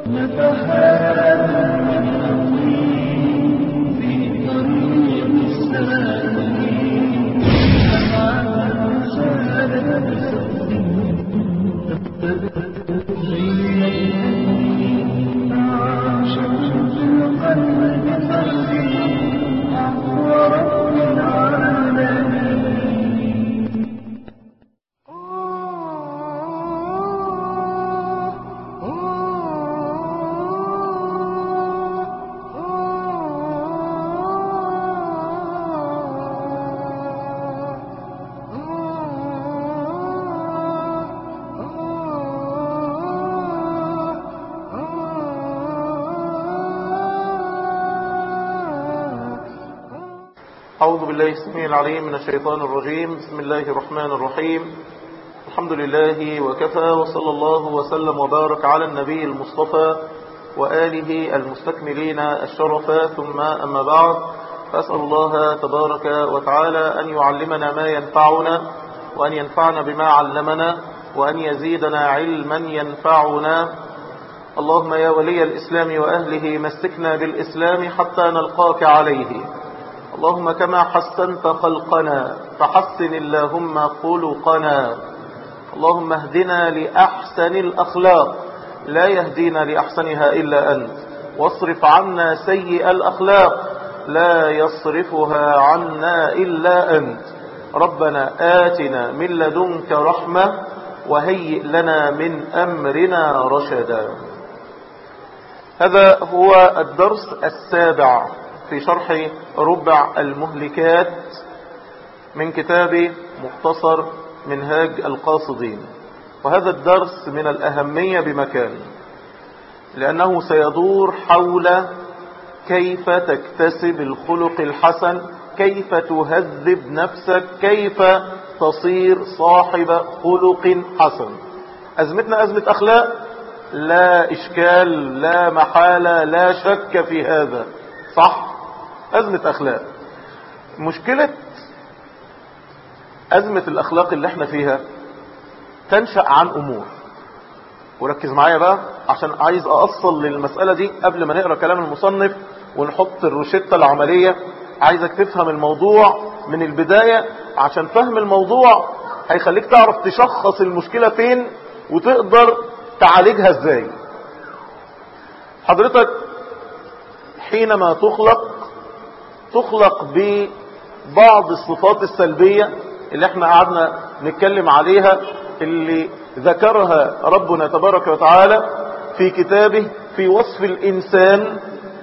أعوذ بالله السميع العليم من الشيطان الرجيم بسم الله الرحمن الرحيم الحمد لله وكفى وصلى الله وسلم وبارك على النبي المصطفى وآله المستكملين الشرف ثم أما بعد فأسأل الله تبارك وتعالى أن يعلمنا ما ينفعنا وأن ينفعنا بما علمنا وأن يزيدنا علما ينفعنا اللهم يا ولي الإسلام وأهله مسكنا بالإسلام حتى نلقاك عليه اللهم كما حسنت خلقنا فحسن اللهم خلقنا اللهم اهدنا لأحسن الأخلاق لا يهدينا لأحسنها إلا أنت واصرف عنا سيء الأخلاق لا يصرفها عنا إلا أنت ربنا آتنا من لدنك رحمة وهيئ لنا من أمرنا رشدا هذا هو الدرس السابع في شرح ربع المهلكات من كتاب مختصر منهاج القاصدين وهذا الدرس من الأهمية بمكان لأنه سيدور حول كيف تكتسب الخلق الحسن كيف تهذب نفسك كيف تصير صاحب خلق حسن أزمتنا أزمة أخلاق لا إشكال لا محالة لا شك في هذا صح أزمة أخلاق مشكلة أزمة الأخلاق اللي احنا فيها تنشأ عن أمور وركز معايا بقى عشان عايز أأصل للمسألة دي قبل ما نقرأ كلام المصنف ونحط الروشتة العملية عايزك تفهم الموضوع من البداية عشان فهم الموضوع هيخليك تعرف تشخص المشكلة فين وتقدر تعالجها ازاي حضرتك حينما تخلق تخلق ببعض الصفات السلبية اللي احنا قعدنا نتكلم عليها اللي ذكرها ربنا تبارك وتعالى في كتابه في وصف الإنسان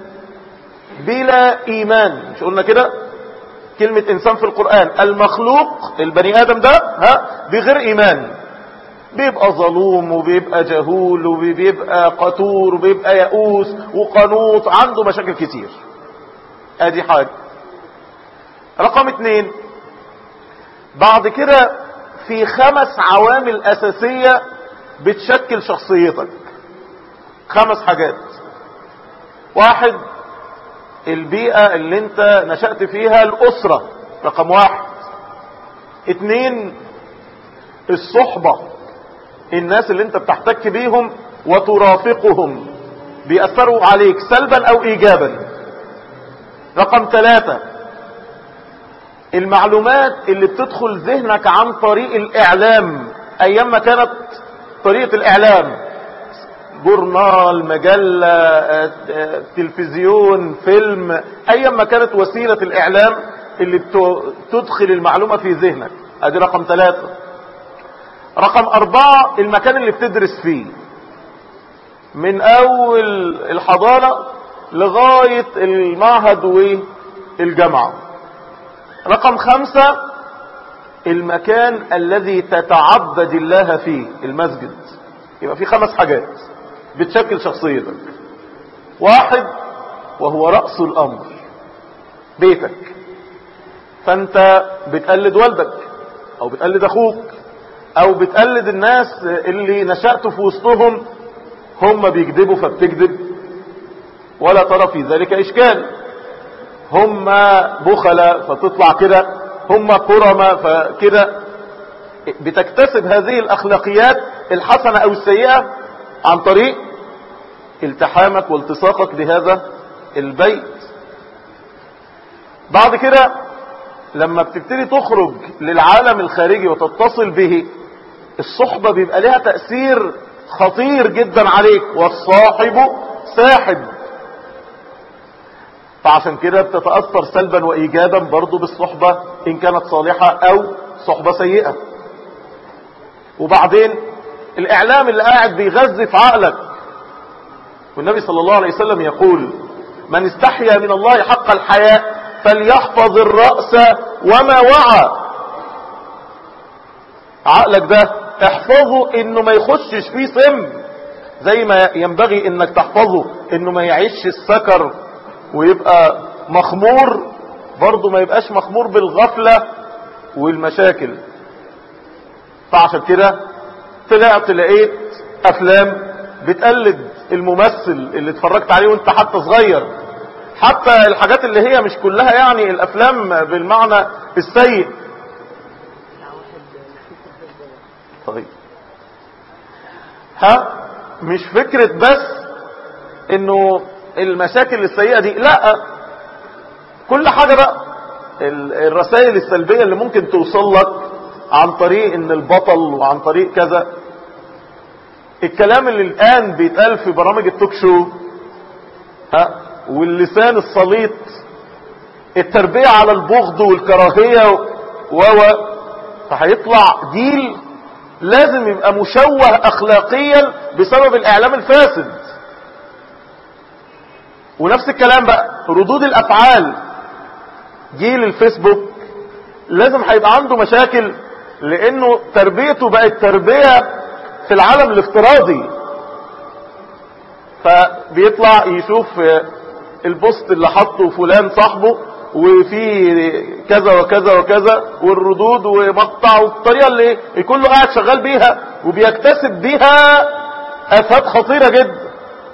بلا إيمان مش قلنا كده كلمة إنسان في القرآن المخلوق البني آدم ده ها بغير إيمان بيبقى ظلوم وبيبقى جهول وبيبقى قتور وبيبقى يئوس وقنوط عنده مشاكل كتير ادي حاجة رقم اتنين بعد كده في خمس عوامل اساسية بتشكل شخصيتك خمس حاجات واحد البيئة اللي انت نشأت فيها الاسرة رقم واحد اتنين الصحبة الناس اللي انت بتحتك بيهم وترافقهم بيأثروا عليك سلبا او ايجابا رقم ثلاثة المعلومات اللي بتدخل ذهنك عن طريق الاعلام ايام ما كانت طريقة الاعلام جورنال مجلة تلفزيون فيلم ايام ما كانت وسيلة الاعلام اللي بتدخل المعلومة في ذهنك ادي رقم ثلاثة رقم اربعة المكان اللي بتدرس فيه من اول الحضانة لغاية المعهد والجامعة رقم خمسة المكان الذي تتعبد الله فيه المسجد يبقى في خمس حاجات بتشكل شخصيتك واحد وهو رأس الامر بيتك فانت بتقلد والدك او بتقلد اخوك او بتقلد الناس اللي نشأت في وسطهم هم بيكذبوا فبتكذب ولا ترى في ذلك اشكال هم بخلة فتطلع كده هم كرمة فكده بتكتسب هذه الاخلاقيات الحسنة او السيئة عن طريق التحامك والتصاقك بهذا البيت بعد كده لما بتبتدي تخرج للعالم الخارجي وتتصل به الصحبة بيبقى لها تأثير خطير جدا عليك والصاحب ساحب فعشان كده بتتأثر سلبا وإيجابا برضو بالصحبة إن كانت صالحة أو صحبة سيئة وبعدين الإعلام اللي قاعد بيغذي في عقلك والنبي صلى الله عليه وسلم يقول من استحيا من الله حق الحياء فليحفظ الرأس وما وعى عقلك ده احفظه انه ما يخشش فيه سم زي ما ينبغي انك تحفظه انه ما يعيش السكر ويبقى مخمور برضه ما يبقاش مخمور بالغفلة والمشاكل فعشان كده طلعت لقيت افلام بتقلد الممثل اللي اتفرجت عليه وانت حتى صغير حتى الحاجات اللي هي مش كلها يعني الافلام بالمعنى السيء طيب ها مش فكرة بس انه المشاكل السيئة دي لا كل حاجة بقى الرسائل السلبية اللي ممكن توصل لك عن طريق ان البطل وعن طريق كذا الكلام اللي الان بيتقال في برامج التوك شو ها واللسان السليط التربية على البغض والكراهية و فهيطلع جيل لازم يبقى مشوه اخلاقيا بسبب الاعلام الفاسد ونفس الكلام بقى ردود الافعال جيل الفيسبوك لازم هيبقى عنده مشاكل لانه تربيته بقت تربية في العالم الافتراضي فبيطلع يشوف البوست اللي حطه فلان صاحبه وفي كذا وكذا وكذا والردود ومقطع والطريقة اللي كله قاعد شغال بيها وبيكتسب بيها افات خطيرة جدا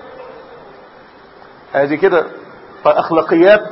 ادي كده فاخلاقيات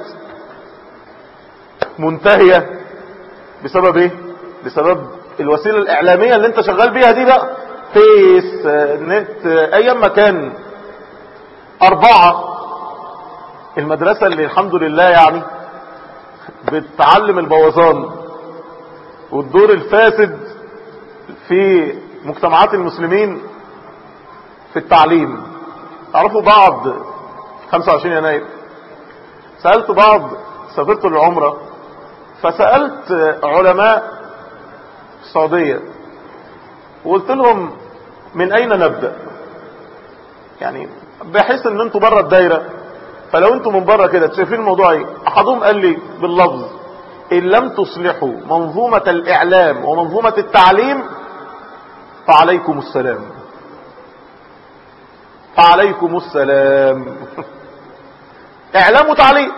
منتهية بسبب ايه بسبب الوسيلة الاعلامية اللي انت شغال بيها دي بقى فيس نت ايام ما كان اربعة المدرسة اللي الحمد لله يعني بتعلم البوظان والدور الفاسد في مجتمعات المسلمين في التعليم تعرفوا بعض 25 يناير سألت بعض سافرت للعمرة فسألت علماء السعودية وقلت لهم من اين نبدأ يعني بحيث ان انتوا بره الدايرة فلو انتوا من بره كده شايفين الموضوع ايه احدهم قال لي باللفظ ان لم تصلحوا منظومة الاعلام ومنظومة التعليم فعليكم السلام فعليكم السلام اعلام وتعليم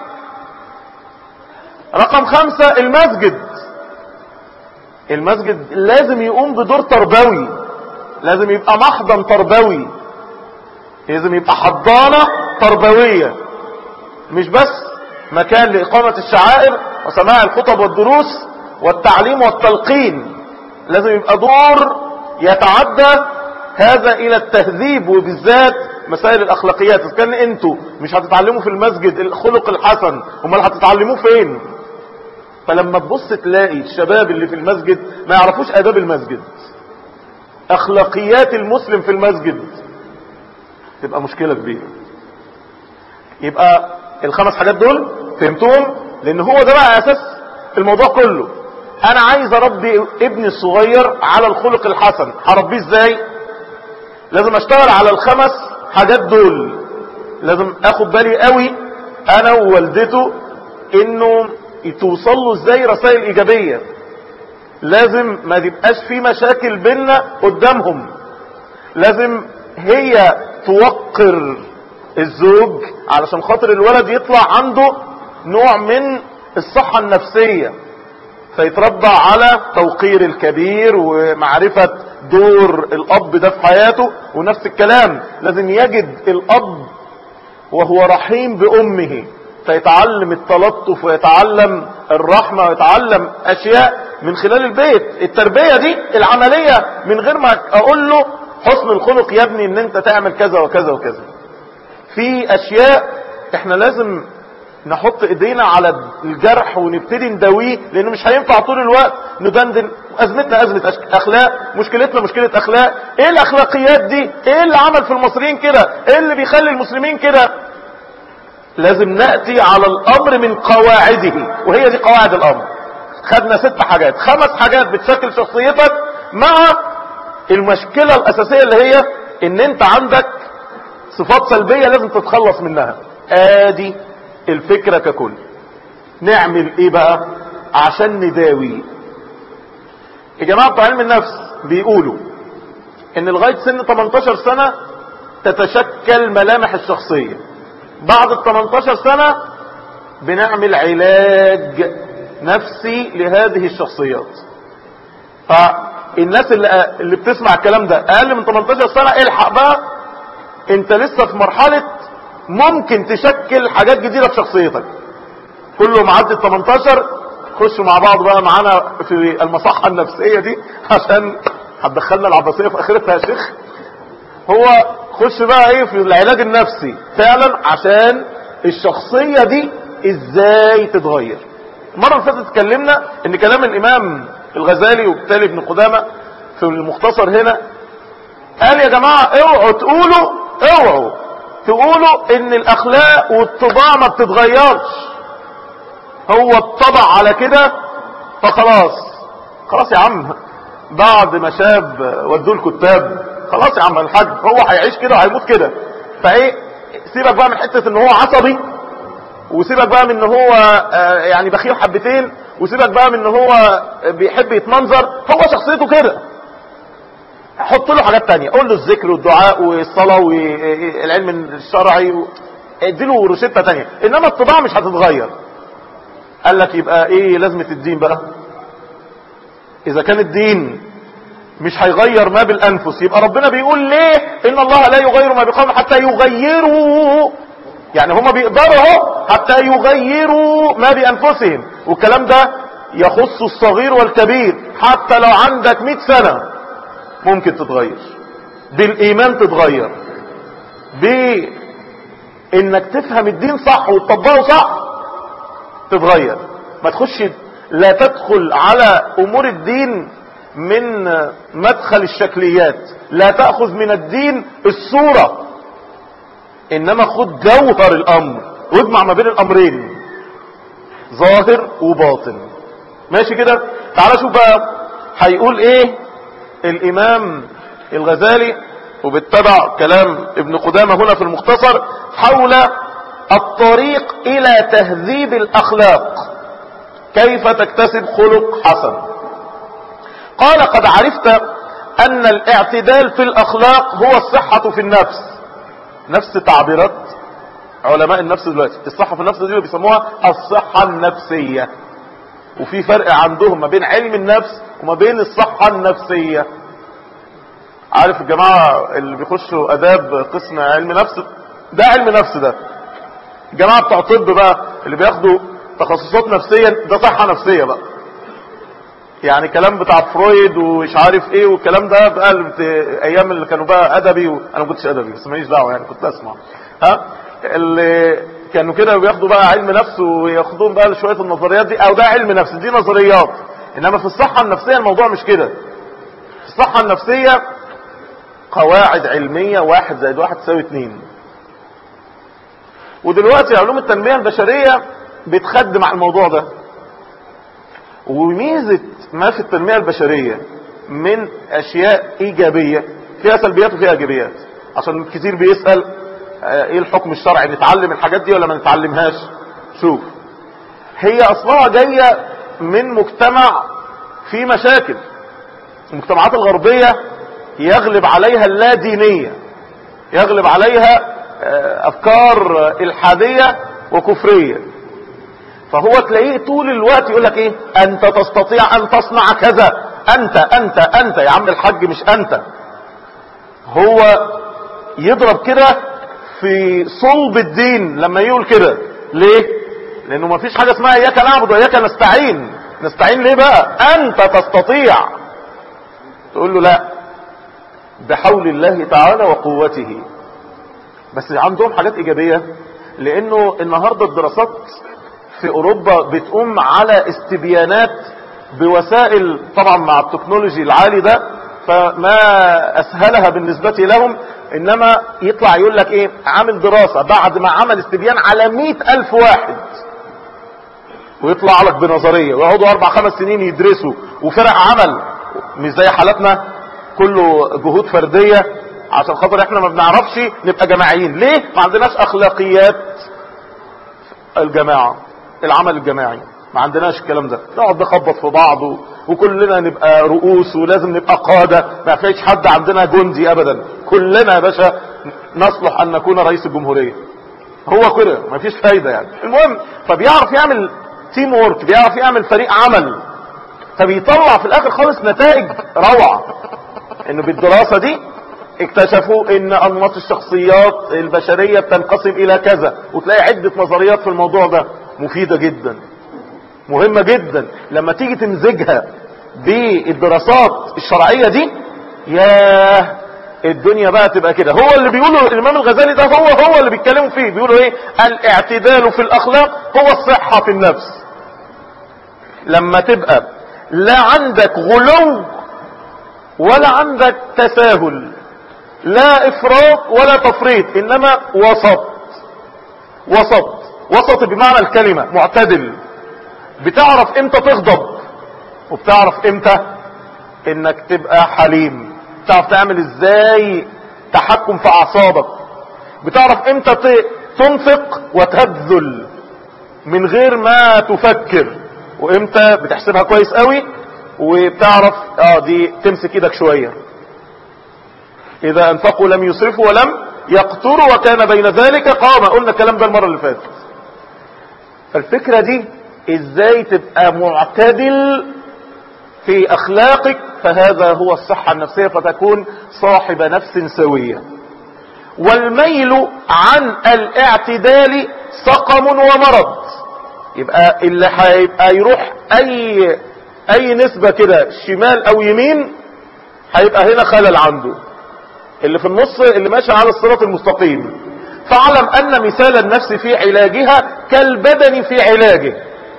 رقم خمسة المسجد المسجد لازم يقوم بدور تربوي لازم يبقى محضن تربوي لازم يبقى حضانة تربوية مش بس مكان لإقامة الشعائر وسماع الخطب والدروس والتعليم والتلقين لازم يبقى دور يتعدى هذا إلى التهذيب وبالذات مسائل الأخلاقيات إذا كان أنتوا مش هتتعلموا في المسجد الخلق الحسن امال هتتعلموه فين فلما تبص تلاقي الشباب اللي في المسجد ما يعرفوش آداب المسجد أخلاقيات المسلم في المسجد تبقى مشكلة كبيرة يبقى الخمس حاجات دول فهمتهم لان هو ده بقى اساس الموضوع كله انا عايز اربي ابني الصغير على الخلق الحسن هربيه ازاي لازم اشتغل على الخمس حاجات دول لازم اخد بالي قوي انا ووالدته انه توصل له ازاي رسائل ايجابية لازم ما تبقاش في مشاكل بينا قدامهم لازم هي توقر الزوج علشان خاطر الولد يطلع عنده نوع من الصحة النفسية فيتربى على توقير الكبير ومعرفة دور الاب ده في حياته ونفس الكلام لازم يجد الاب وهو رحيم بامه فيتعلم التلطف ويتعلم الرحمة ويتعلم اشياء من خلال البيت التربية دي العملية من غير ما اقول له حسن الخلق يا ابني ان انت تعمل كذا وكذا وكذا في اشياء احنا لازم نحط ايدينا على الجرح ونبتدي نداويه لانه مش هينفع طول الوقت ندندن ازمتنا ازمة اخلاق مشكلتنا مشكلة اخلاق ايه الاخلاقيات دي ايه اللي عمل في المصريين كده ايه اللي بيخلي المسلمين كده لازم نأتي على الامر من قواعده وهي دي قواعد الامر خدنا ست حاجات خمس حاجات بتشكل شخصيتك مع المشكلة الاساسية اللي هي ان انت عندك صفات سلبية لازم تتخلص منها ادي الفكرة ككل نعمل ايه بقى عشان نداوي يا جماعة بتوع علم النفس بيقولوا ان لغاية سن 18 سنة تتشكل ملامح الشخصية بعد ال 18 سنة بنعمل علاج نفسي لهذه الشخصيات فالناس اللي, اللي بتسمع الكلام ده اقل من 18 سنة الحق بقى انت لسه في مرحلة ممكن تشكل حاجات جديدة في شخصيتك كله معدي 18 خشوا مع بعض بقى معانا في المصحة النفسية دي عشان هتدخلنا العباسية في اخرتها يا شيخ هو خش بقى ايه في العلاج النفسي فعلا عشان الشخصية دي ازاي تتغير المرة اللي فاتت اتكلمنا ان كلام الامام الغزالي وبالتالي ابن قدامة في المختصر هنا قال يا جماعة اوعوا تقولوا اوعوا تقولوا ان الاخلاق والطباع ما بتتغيرش هو اتطبع على كده فخلاص خلاص يا عم بعد ما شاب ودوه الكتاب خلاص يا عم الحاج هو هيعيش كده وهيموت كده فايه سيبك بقى من حتة ان هو عصبي وسيبك بقى من ان هو آه يعني بخيل حبتين وسيبك بقى من ان هو بيحب يتمنظر هو شخصيته كده حط له حاجات تانية قول له الذكر والدعاء والصلاة والعلم الشرعي و... اديله روشتة تانية انما الطباع مش هتتغير قال لك يبقى ايه لازمة الدين بقى اذا كان الدين مش هيغير ما بالانفس يبقى ربنا بيقول ليه ان الله لا يغير ما بقوم حتى يغيروا يعني هما بيقدروا حتى يغيروا ما بانفسهم والكلام ده يخص الصغير والكبير حتى لو عندك 100 سنة ممكن تتغير بالايمان تتغير بانك تفهم الدين صح وتطبقه صح تتغير ما تخش لا تدخل على امور الدين من مدخل الشكليات لا تأخذ من الدين الصورة انما خد جوهر الامر واجمع ما بين الامرين ظاهر وباطن ماشي كده تعال شوف بقى هيقول ايه الامام الغزالي وباتبع كلام ابن قدامة هنا في المختصر حول الطريق الى تهذيب الاخلاق كيف تكتسب خلق حسن قال قد عرفت ان الاعتدال في الاخلاق هو الصحة في النفس نفس تعبيرات علماء النفس دلوقتي الصحة في النفس دي بيسموها الصحة النفسية وفي فرق عندهم ما بين علم النفس وما بين الصحة النفسية عارف الجماعة اللي بيخشوا اداب قسم علم نفس ده علم نفس ده الجماعة بتوع طب بقى اللي بياخدوا تخصصات نفسية ده صحة نفسية بقى يعني كلام بتاع فرويد ومش عارف ايه والكلام ده بقى ايام اللي كانوا بقى ادبي وانا ما كنتش ادبي بس ماليش دعوه يعني كنت اسمع ها اللي كانوا كده بياخدوا بقى علم نفس وياخدوهم بقى شويه النظريات دي او ده علم نفس دي نظريات انما في الصحه النفسيه الموضوع مش كده في الصحه النفسيه قواعد علميه واحد زائد واحد تساوي اتنين ودلوقتي علوم التنميه البشريه بتخدم على الموضوع ده وميزة ما في التنمية البشرية من اشياء ايجابية فيها سلبيات وفيها ايجابيات عشان كتير بيسأل ايه الحكم الشرعي نتعلم الحاجات دي ولا ما نتعلمهاش شوف هي اصلها جاية من مجتمع فيه مشاكل المجتمعات الغربية يغلب عليها اللا دينية يغلب عليها افكار الحادية وكفرية فهو تلاقيه طول الوقت يقول لك ايه انت تستطيع ان تصنع كذا انت انت انت يا عم الحاج مش انت هو يضرب كده في صلب الدين لما يقول كده ليه لانه ما فيش حاجة اسمها اياك نعبد واياك نستعين نستعين ليه بقى انت تستطيع تقول له لا بحول الله تعالى وقوته بس عندهم حاجات ايجابية لانه النهاردة الدراسات في اوروبا بتقوم على استبيانات بوسائل طبعا مع التكنولوجي العالي ده فما اسهلها بالنسبة لهم انما يطلع يقول لك ايه عامل دراسة بعد ما عمل استبيان على مئة الف واحد ويطلع لك بنظرية ويقعدوا اربع خمس سنين يدرسوا وفرق عمل مش زي حالاتنا كله جهود فردية عشان خاطر احنا ما بنعرفش نبقى جماعيين ليه ما عندناش اخلاقيات الجماعة العمل الجماعي ما عندناش الكلام ده نقعد نخبط في بعض و... وكلنا نبقى رؤوس ولازم نبقى قادة ما فيش حد عندنا جندي ابدا كلنا يا باشا نصلح ان نكون رئيس الجمهورية هو كده ما فيش فايدة يعني المهم فبيعرف يعمل تيم وورك بيعرف يعمل فريق عمل فبيطلع في الاخر خالص نتائج روعة انه بالدراسة دي اكتشفوا ان انماط الشخصيات البشرية بتنقسم الى كذا وتلاقي عدة نظريات في الموضوع ده مفيدة جدا مهمة جدا لما تيجي تمزجها بالدراسات الشرعية دي ياه الدنيا بقى تبقى كده هو اللي بيقوله الامام الغزالي ده هو هو اللي بيتكلموا فيه بيقولوا ايه الاعتدال في الاخلاق هو الصحة في النفس لما تبقى لا عندك غلو ولا عندك تساهل لا افراط ولا تفريط انما وسط وسط وسط بمعنى الكلمة معتدل بتعرف امتى تغضب وبتعرف امتى انك تبقى حليم بتعرف تعمل ازاي تحكم في اعصابك بتعرف امتى تنفق وتبذل من غير ما تفكر وامتى بتحسبها كويس قوي وبتعرف اه دي تمسك ايدك شوية اذا انفقوا لم يسرفوا ولم يقتروا وكان بين ذلك قام قلنا الكلام ده المرة اللي فاتت فالفكرة دي ازاي تبقى معتدل في اخلاقك فهذا هو الصحة النفسية فتكون صاحب نفس سوية والميل عن الاعتدال سقم ومرض يبقى اللي هيبقى يروح اي اي نسبة كده شمال او يمين هيبقى هنا خلل عنده اللي في النص اللي ماشي على الصراط المستقيم فاعلم ان مثال النفس في علاجها كالبدن في علاجه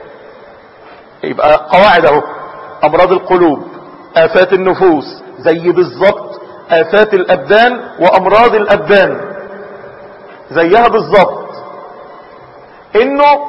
يبقى قواعد اهو امراض القلوب افات النفوس زي بالظبط افات الابدان وامراض الابدان زيها بالظبط انه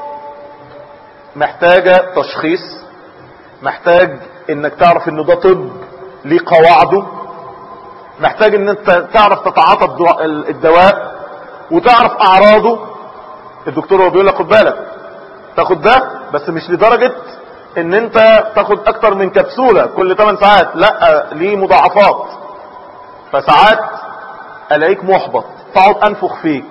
محتاجة تشخيص محتاج انك تعرف انه ده طب ليه قواعده محتاج ان انت تعرف تتعاطى الدواء وتعرف اعراضه الدكتور هو بيقول لك خد بالك تاخد ده بس مش لدرجة ان انت تاخد اكتر من كبسولة كل 8 ساعات لا ليه مضاعفات فساعات الاقيك محبط تقعد انفخ فيك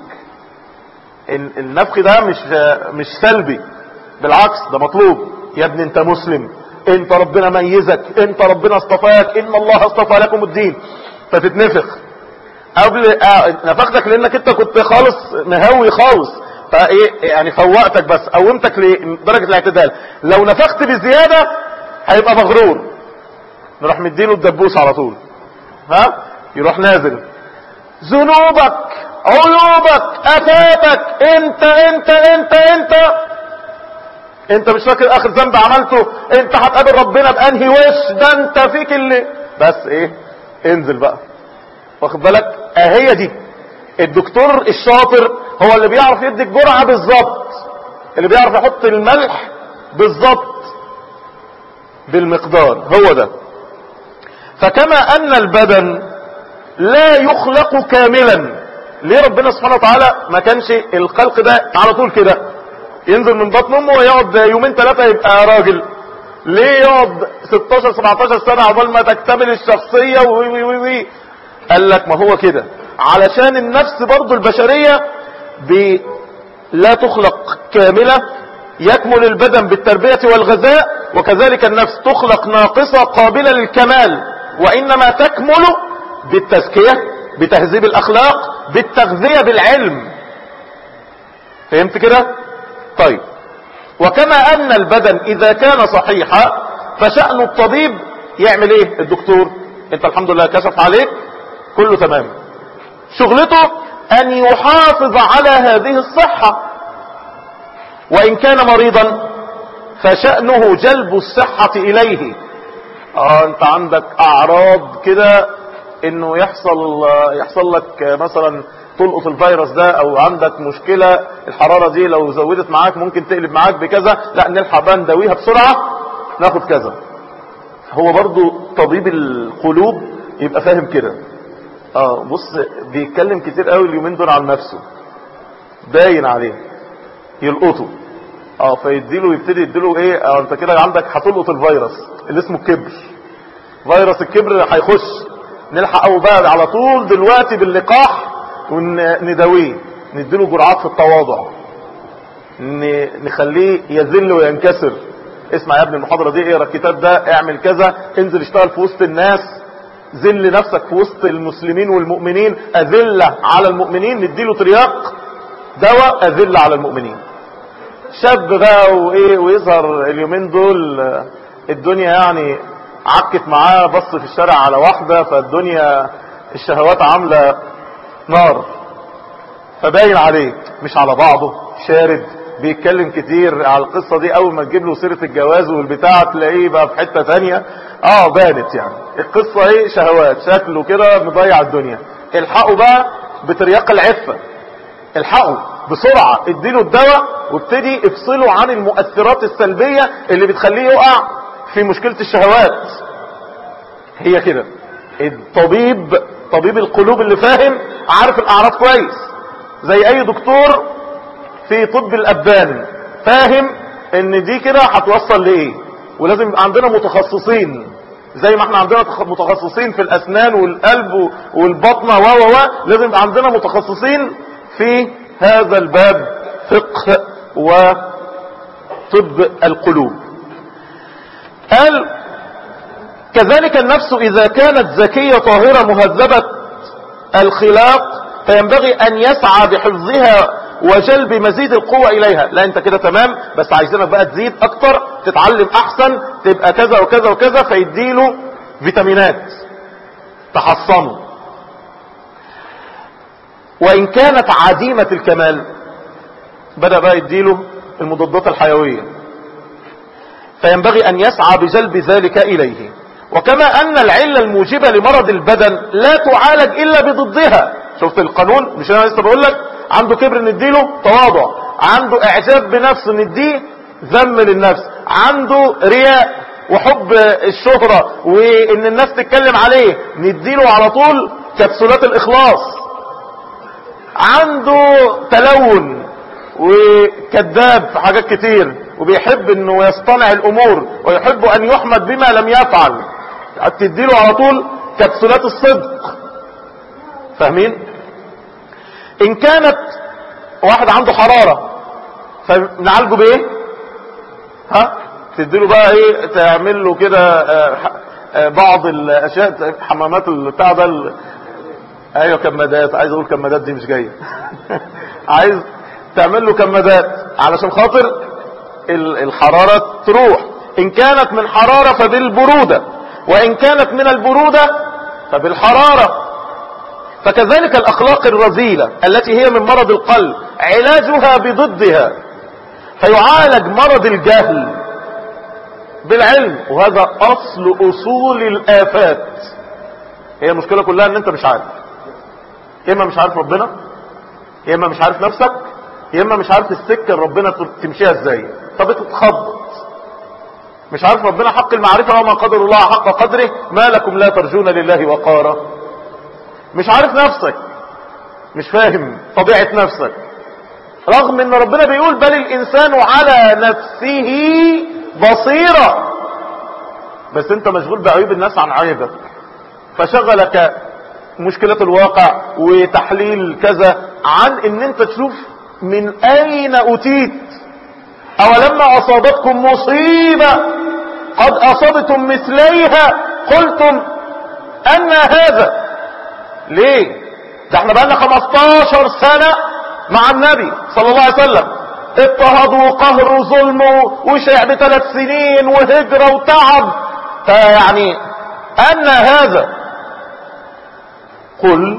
النفخ ده مش مش سلبي بالعكس ده مطلوب يا ابني انت مسلم انت ربنا ميزك انت ربنا اصطفاك ان الله اصطفى لكم الدين فتتنفخ قبل نفختك لانك انت كنت خالص مهوي خالص فايه يعني فوقتك بس قومتك لدرجة الاعتدال لو نفخت بزيادة هيبقى مغرور نروح مديله الدبوس على طول ها يروح نازل ذنوبك عيوبك افاتك انت انت انت انت انت مش فاكر اخر ذنب عملته انت هتقابل ربنا بانهي وش ده انت فيك اللي بس ايه انزل بقى واخد بالك اهي دي الدكتور الشاطر هو اللي بيعرف يدي الجرعة بالظبط اللي بيعرف يحط الملح بالظبط بالمقدار هو ده فكما ان البدن لا يخلق كاملا ليه ربنا سبحانه وتعالى ما كانش الخلق ده على طول كده ينزل من بطن امه ويقعد يومين ثلاثة يبقى راجل ليه يقعد 16 17 سنة عقبال ما تكتمل الشخصية وي وي وي وي قال لك ما هو كده علشان النفس برضو البشرية ب... لا تخلق كاملة يكمل البدن بالتربية والغذاء وكذلك النفس تخلق ناقصة قابلة للكمال وإنما تكمل بالتزكية بتهذيب الأخلاق بالتغذية بالعلم فهمت كده طيب وكما أن البدن إذا كان صحيحا فشأن الطبيب يعمل إيه الدكتور انت الحمد لله كشف عليك كله تمام شغلته ان يحافظ على هذه الصحة وان كان مريضا فشأنه جلب الصحة اليه اه انت عندك اعراض كده انه يحصل يحصل لك مثلا تلقط الفيروس ده او عندك مشكلة الحرارة دي لو زودت معاك ممكن تقلب معاك بكذا لا نلحق بقى نداويها بسرعة ناخد كذا هو برضو طبيب القلوب يبقى فاهم كده اه بص بيتكلم كتير قوي اليومين دول عن نفسه باين عليه يلقطه اه فيديله يبتدي يديله ايه اه انت كده عندك هتلقط الفيروس اللي اسمه الكبر فيروس الكبر هيخش نلحقه بقى على طول دلوقتي باللقاح ونداويه نديله جرعات في التواضع نخليه يذل وينكسر اسمع يا ابني المحاضرة دي اقرا الكتاب ده اعمل كذا انزل اشتغل في وسط الناس ذل نفسك في وسط المسلمين والمؤمنين اذلة على المؤمنين نديله ترياق دواء اذلة على المؤمنين شاب بقى وايه ويظهر اليومين دول الدنيا يعني عكت معاه بص في الشارع على واحدة فالدنيا الشهوات عاملة نار فباين عليه مش على بعضه شارد بيتكلم كتير على القصة دي اول ما تجيب له سيرة الجواز والبتاع تلاقيه بقى في حتة تانية اه بانت يعني القصة ايه شهوات شكله كده مضيع الدنيا الحقوا بقى بترياق العفة الحقوا بسرعة اديله الدواء وابتدي افصله عن المؤثرات السلبية اللي بتخليه يقع في مشكلة الشهوات هي كده الطبيب طبيب القلوب اللي فاهم عارف الاعراض كويس زي اي دكتور في طب الابدان فاهم ان دي كده هتوصل لايه ولازم يبقى عندنا متخصصين زي ما احنا عندنا متخصصين في الاسنان والقلب والبطنة و و و لازم يبقى عندنا متخصصين في هذا الباب فقه وطب القلوب قال كذلك النفس اذا كانت زكية طاهرة مهذبة الخلاق فينبغي ان يسعى بحفظها وجلب مزيد القوة اليها لا انت كده تمام بس عايزينك بقى تزيد اكتر تتعلم احسن تبقى كذا وكذا وكذا فيديله فيتامينات تحصنه وان كانت عديمة الكمال بدأ بقى يديله المضادات الحيوية فينبغي ان يسعى بجلب ذلك اليه وكما ان العلة الموجبة لمرض البدن لا تعالج الا بضدها شفت القانون مش انا لسه بقول لك عنده كبر نديله تواضع عنده اعجاب بنفسه نديه ذم للنفس عنده رياء وحب الشهرة وان الناس تتكلم عليه نديله على طول كبسولات الاخلاص عنده تلون وكذاب في حاجات كتير وبيحب انه يصطنع الامور ويحب ان يحمد بما لم يفعل تديله على طول كبسولات الصدق فاهمين ان كانت واحد عنده حرارة فنعالجه بايه ها تديله بقى ايه تعمل له كده بعض الاشياء حمامات بتاع ده ال... ايوه كمادات عايز اقول كمادات دي مش جايه عايز تعمل له كمادات علشان خاطر الحرارة تروح ان كانت من حرارة فبالبرودة وان كانت من البرودة فبالحرارة فكذلك الاخلاق الرذيلة التي هي من مرض القلب علاجها بضدها فيعالج مرض الجهل بالعلم وهذا اصل اصول الافات هي المشكلة كلها ان انت مش عارف يا اما مش عارف ربنا يا اما مش عارف نفسك يا اما مش عارف السكة ربنا تمشيها ازاي فبتتخبط مش عارف ربنا حق المعرفة وما قدر الله حق قدره ما لكم لا ترجون لله وقارا مش عارف نفسك مش فاهم طبيعة نفسك رغم ان ربنا بيقول بل الانسان على نفسه بصيرة بس انت مشغول بعيوب الناس عن عيبك فشغلك مشكلة الواقع وتحليل كذا عن ان انت تشوف من اين اتيت اولما اصابتكم مصيبة قد اصبتم مثليها قلتم ان هذا ليه ده احنا بقالنا 15 سنة مع النبي صلى الله عليه وسلم اضطهاد وقهر وظلم وشيع بثلاث سنين وهجرة وتعب فيعني ان هذا قل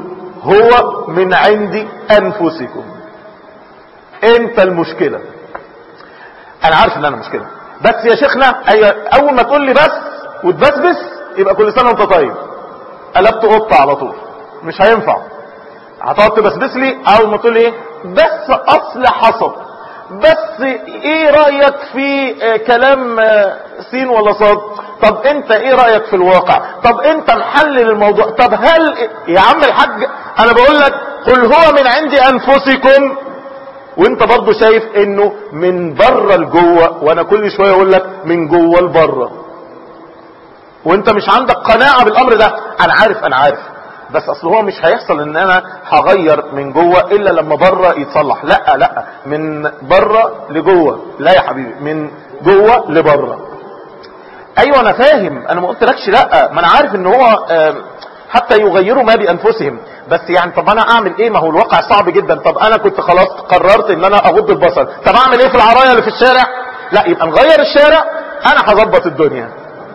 هو من عند انفسكم انت المشكلة انا عارف ان انا مشكلة بس يا شيخنا أي- اول ما تقول لي بس وتبسبس يبقى كل سنة وانت طيب قلبت قطة على طول مش هينفع هتقعد تبسبس لي اول ما تقول ايه بس اصل حصل بس ايه رأيك في آه، كلام آه، سين ولا صاد طب انت ايه رأيك في الواقع طب انت محلل الموضوع طب هل يا عم الحاج انا بقول لك قل هو من عند انفسكم وانت برضو شايف انه من بره لجوه وانا كل شوية اقول لك من جوه لبره وانت مش عندك قناعة بالامر ده انا عارف انا عارف بس اصل هو مش هيحصل ان انا هغير من جوه الا لما بره يتصلح لا لا من بره لجوه لا يا حبيبي من جوه لبره ايوه انا فاهم انا ما قلتلكش لا ما انا عارف ان هو آم، حتى يغيروا ما بانفسهم بس يعني طب انا اعمل ايه ما هو الواقع صعب جدا طب انا كنت خلاص قررت ان انا اغض البصر طب اعمل ايه في العرايه اللي في الشارع لا يبقى نغير الشارع انا هظبط الدنيا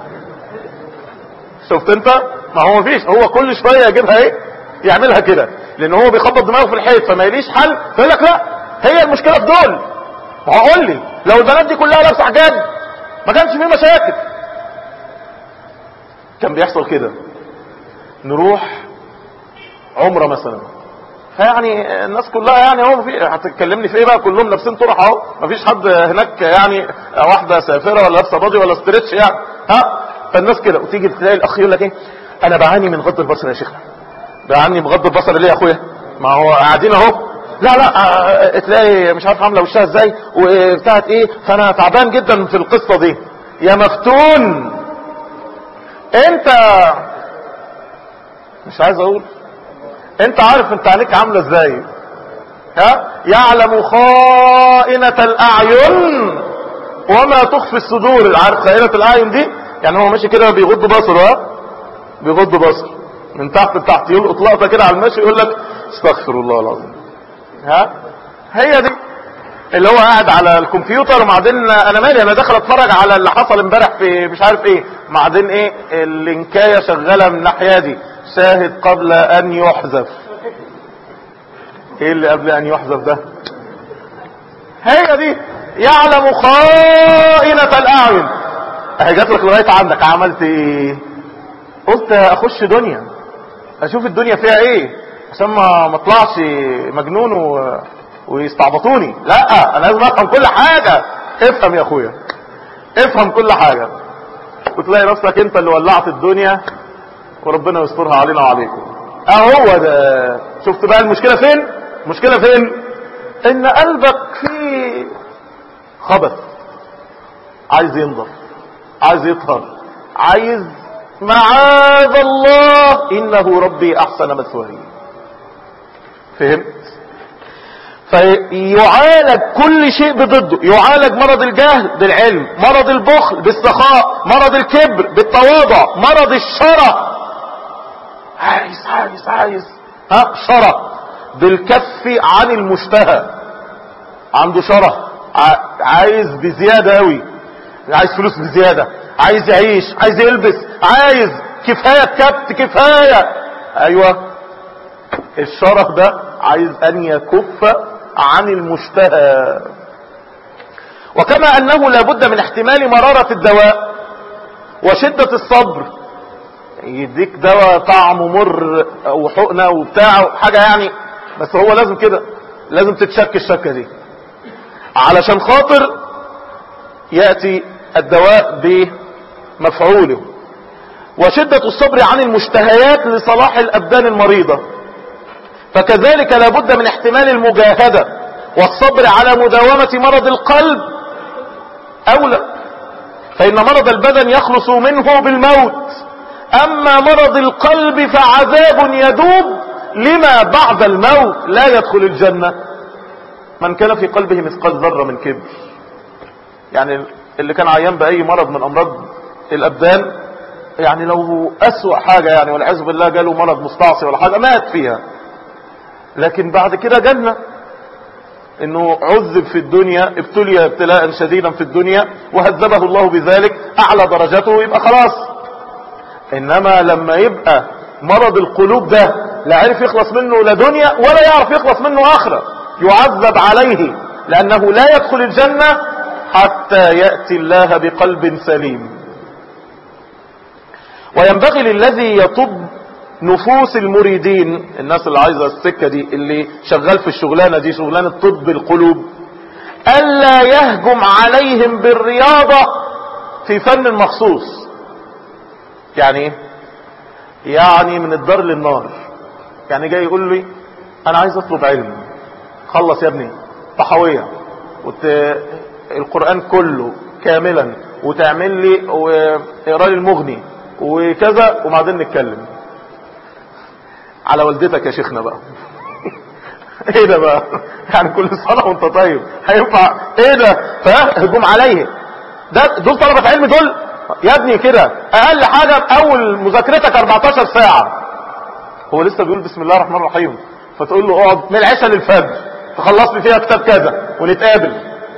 شفت انت ما هو مفيش هو كل شويه يجيبها ايه يعملها كده لان هو بيخبط دماغه في الحيط فما يليش حل فيقول لك لا هي المشكله في دول ما هو قول لي لو البنات دي كلها لابسه حجاب ما كانش فيه مشاكل كان بيحصل كده نروح عمره مثلا فيعني الناس كلها يعني هو في هتتكلمني في ايه بقى كلهم لابسين طرح اهو مفيش حد هناك يعني واحده سافره ولا لابسه بادي ولا ستريتش يعني ها فالناس كده وتيجي تلاقي الاخ يقول لك ايه انا بعاني من غض البصر يا شيخنا بعاني من غض البصر ليه يا اخويا ما هو قاعدين اهو لا لا آه، تلاقي مش عارف عامله وشها ازاي وبتاعت ايه فانا تعبان جدا في القصه دي يا مفتون انت مش عايز اقول انت عارف انت عينيك عامله ازاي ها يعلم خائنة الاعين وما تخفي الصدور عارف خائنة الاعين دي يعني هو ماشي كده بيغض بصره ها بيغض بصره من تحت لتحت يلقط لقطه كده على المشي يقول لك استغفر الله العظيم ها هي دي اللي هو قاعد على الكمبيوتر وبعدين انا مالي انا داخل اتفرج على اللي حصل امبارح في مش عارف ايه بعدين ايه اللينكايه شغاله من الناحيه دي شاهد قبل ان يحذف ايه اللي قبل ان يحذف ده هي دي يعلم خائنة الاعين اهي جات لك لغايه عندك عملت ايه قلت اخش دنيا اشوف الدنيا فيها ايه عشان ما ما اطلعش مجنون و... ويستعبطوني لا انا لازم افهم كل حاجة افهم يا اخويا افهم كل حاجة وتلاقي نفسك انت اللي ولعت الدنيا وربنا يسترها علينا وعليكم اهو ده شفت بقى المشكلة فين المشكلة فين ان قلبك فيه خبث عايز ينضف عايز يطهر عايز معاذ الله انه ربي احسن مثواي فهمت فيعالج كل شيء بضده يعالج مرض الجهل بالعلم مرض البخل بالسخاء مرض الكبر بالتواضع مرض الشرع عايز عايز عايز ها شرع بالكف عن المشتهى عنده شرع ع- عايز بزيادة قوي عايز فلوس بزيادة عايز يعيش عايز يلبس عايز كفاية كبت كفاية ايوه الشرف ده عايز ان يكف عن المشتهى وكما انه لابد من احتمال مرارة الدواء وشدة الصبر يديك دواء طعمه مر او حقنة وبتاع حاجة يعني بس هو لازم كده لازم تتشك الشكة دي علشان خاطر يأتي الدواء بمفعوله وشدة الصبر عن المشتهيات لصلاح الأبدان المريضة فكذلك لابد من احتمال المجاهدة والصبر على مداومة مرض القلب أولى فإن مرض البدن يخلص منه بالموت أما مرض القلب فعذاب يدوب لما بعد الموت لا يدخل الجنة من كان في قلبه مثقال ذرة من كبر يعني اللي كان عيان بأي مرض من أمراض الأبدان يعني لو أسوأ حاجة يعني والعياذ بالله جاله مرض مستعصي ولا حاجة مات فيها لكن بعد كده جنة انه عذب في الدنيا ابتلي ابتلاء شديدا في الدنيا وهذبه الله بذلك اعلى درجته يبقى خلاص انما لما يبقى مرض القلوب ده لا عرف يخلص منه لا دنيا ولا يعرف يخلص منه اخرة يعذب عليه لانه لا يدخل الجنة حتى يأتي الله بقلب سليم وينبغي للذي يطب نفوس المريدين الناس اللي عايزة السكة دي اللي شغال في الشغلانة دي شغلانة طب القلوب ألا يهجم عليهم بالرياضة في فن مخصوص يعني ايه يعني من الدار للنار يعني جاي يقول لي انا عايز اطلب علم خلص يا ابني طحوية وت... القرآن كله كاملا وتعمل لي واقرا لي المغني وكذا وبعدين نتكلم على والدتك يا شيخنا بقى ايه ده بقى يعني كل سنة وانت طيب هينفع ايه ده فهجوم عليه ده دول طلبة علم دول يا ابني كده اقل حاجة اول مذاكرتك 14 ساعة هو لسه بيقول بسم الله الرحمن الرحيم فتقول له اقعد من العشاء للفجر تخلص لي فيها كتاب كذا ونتقابل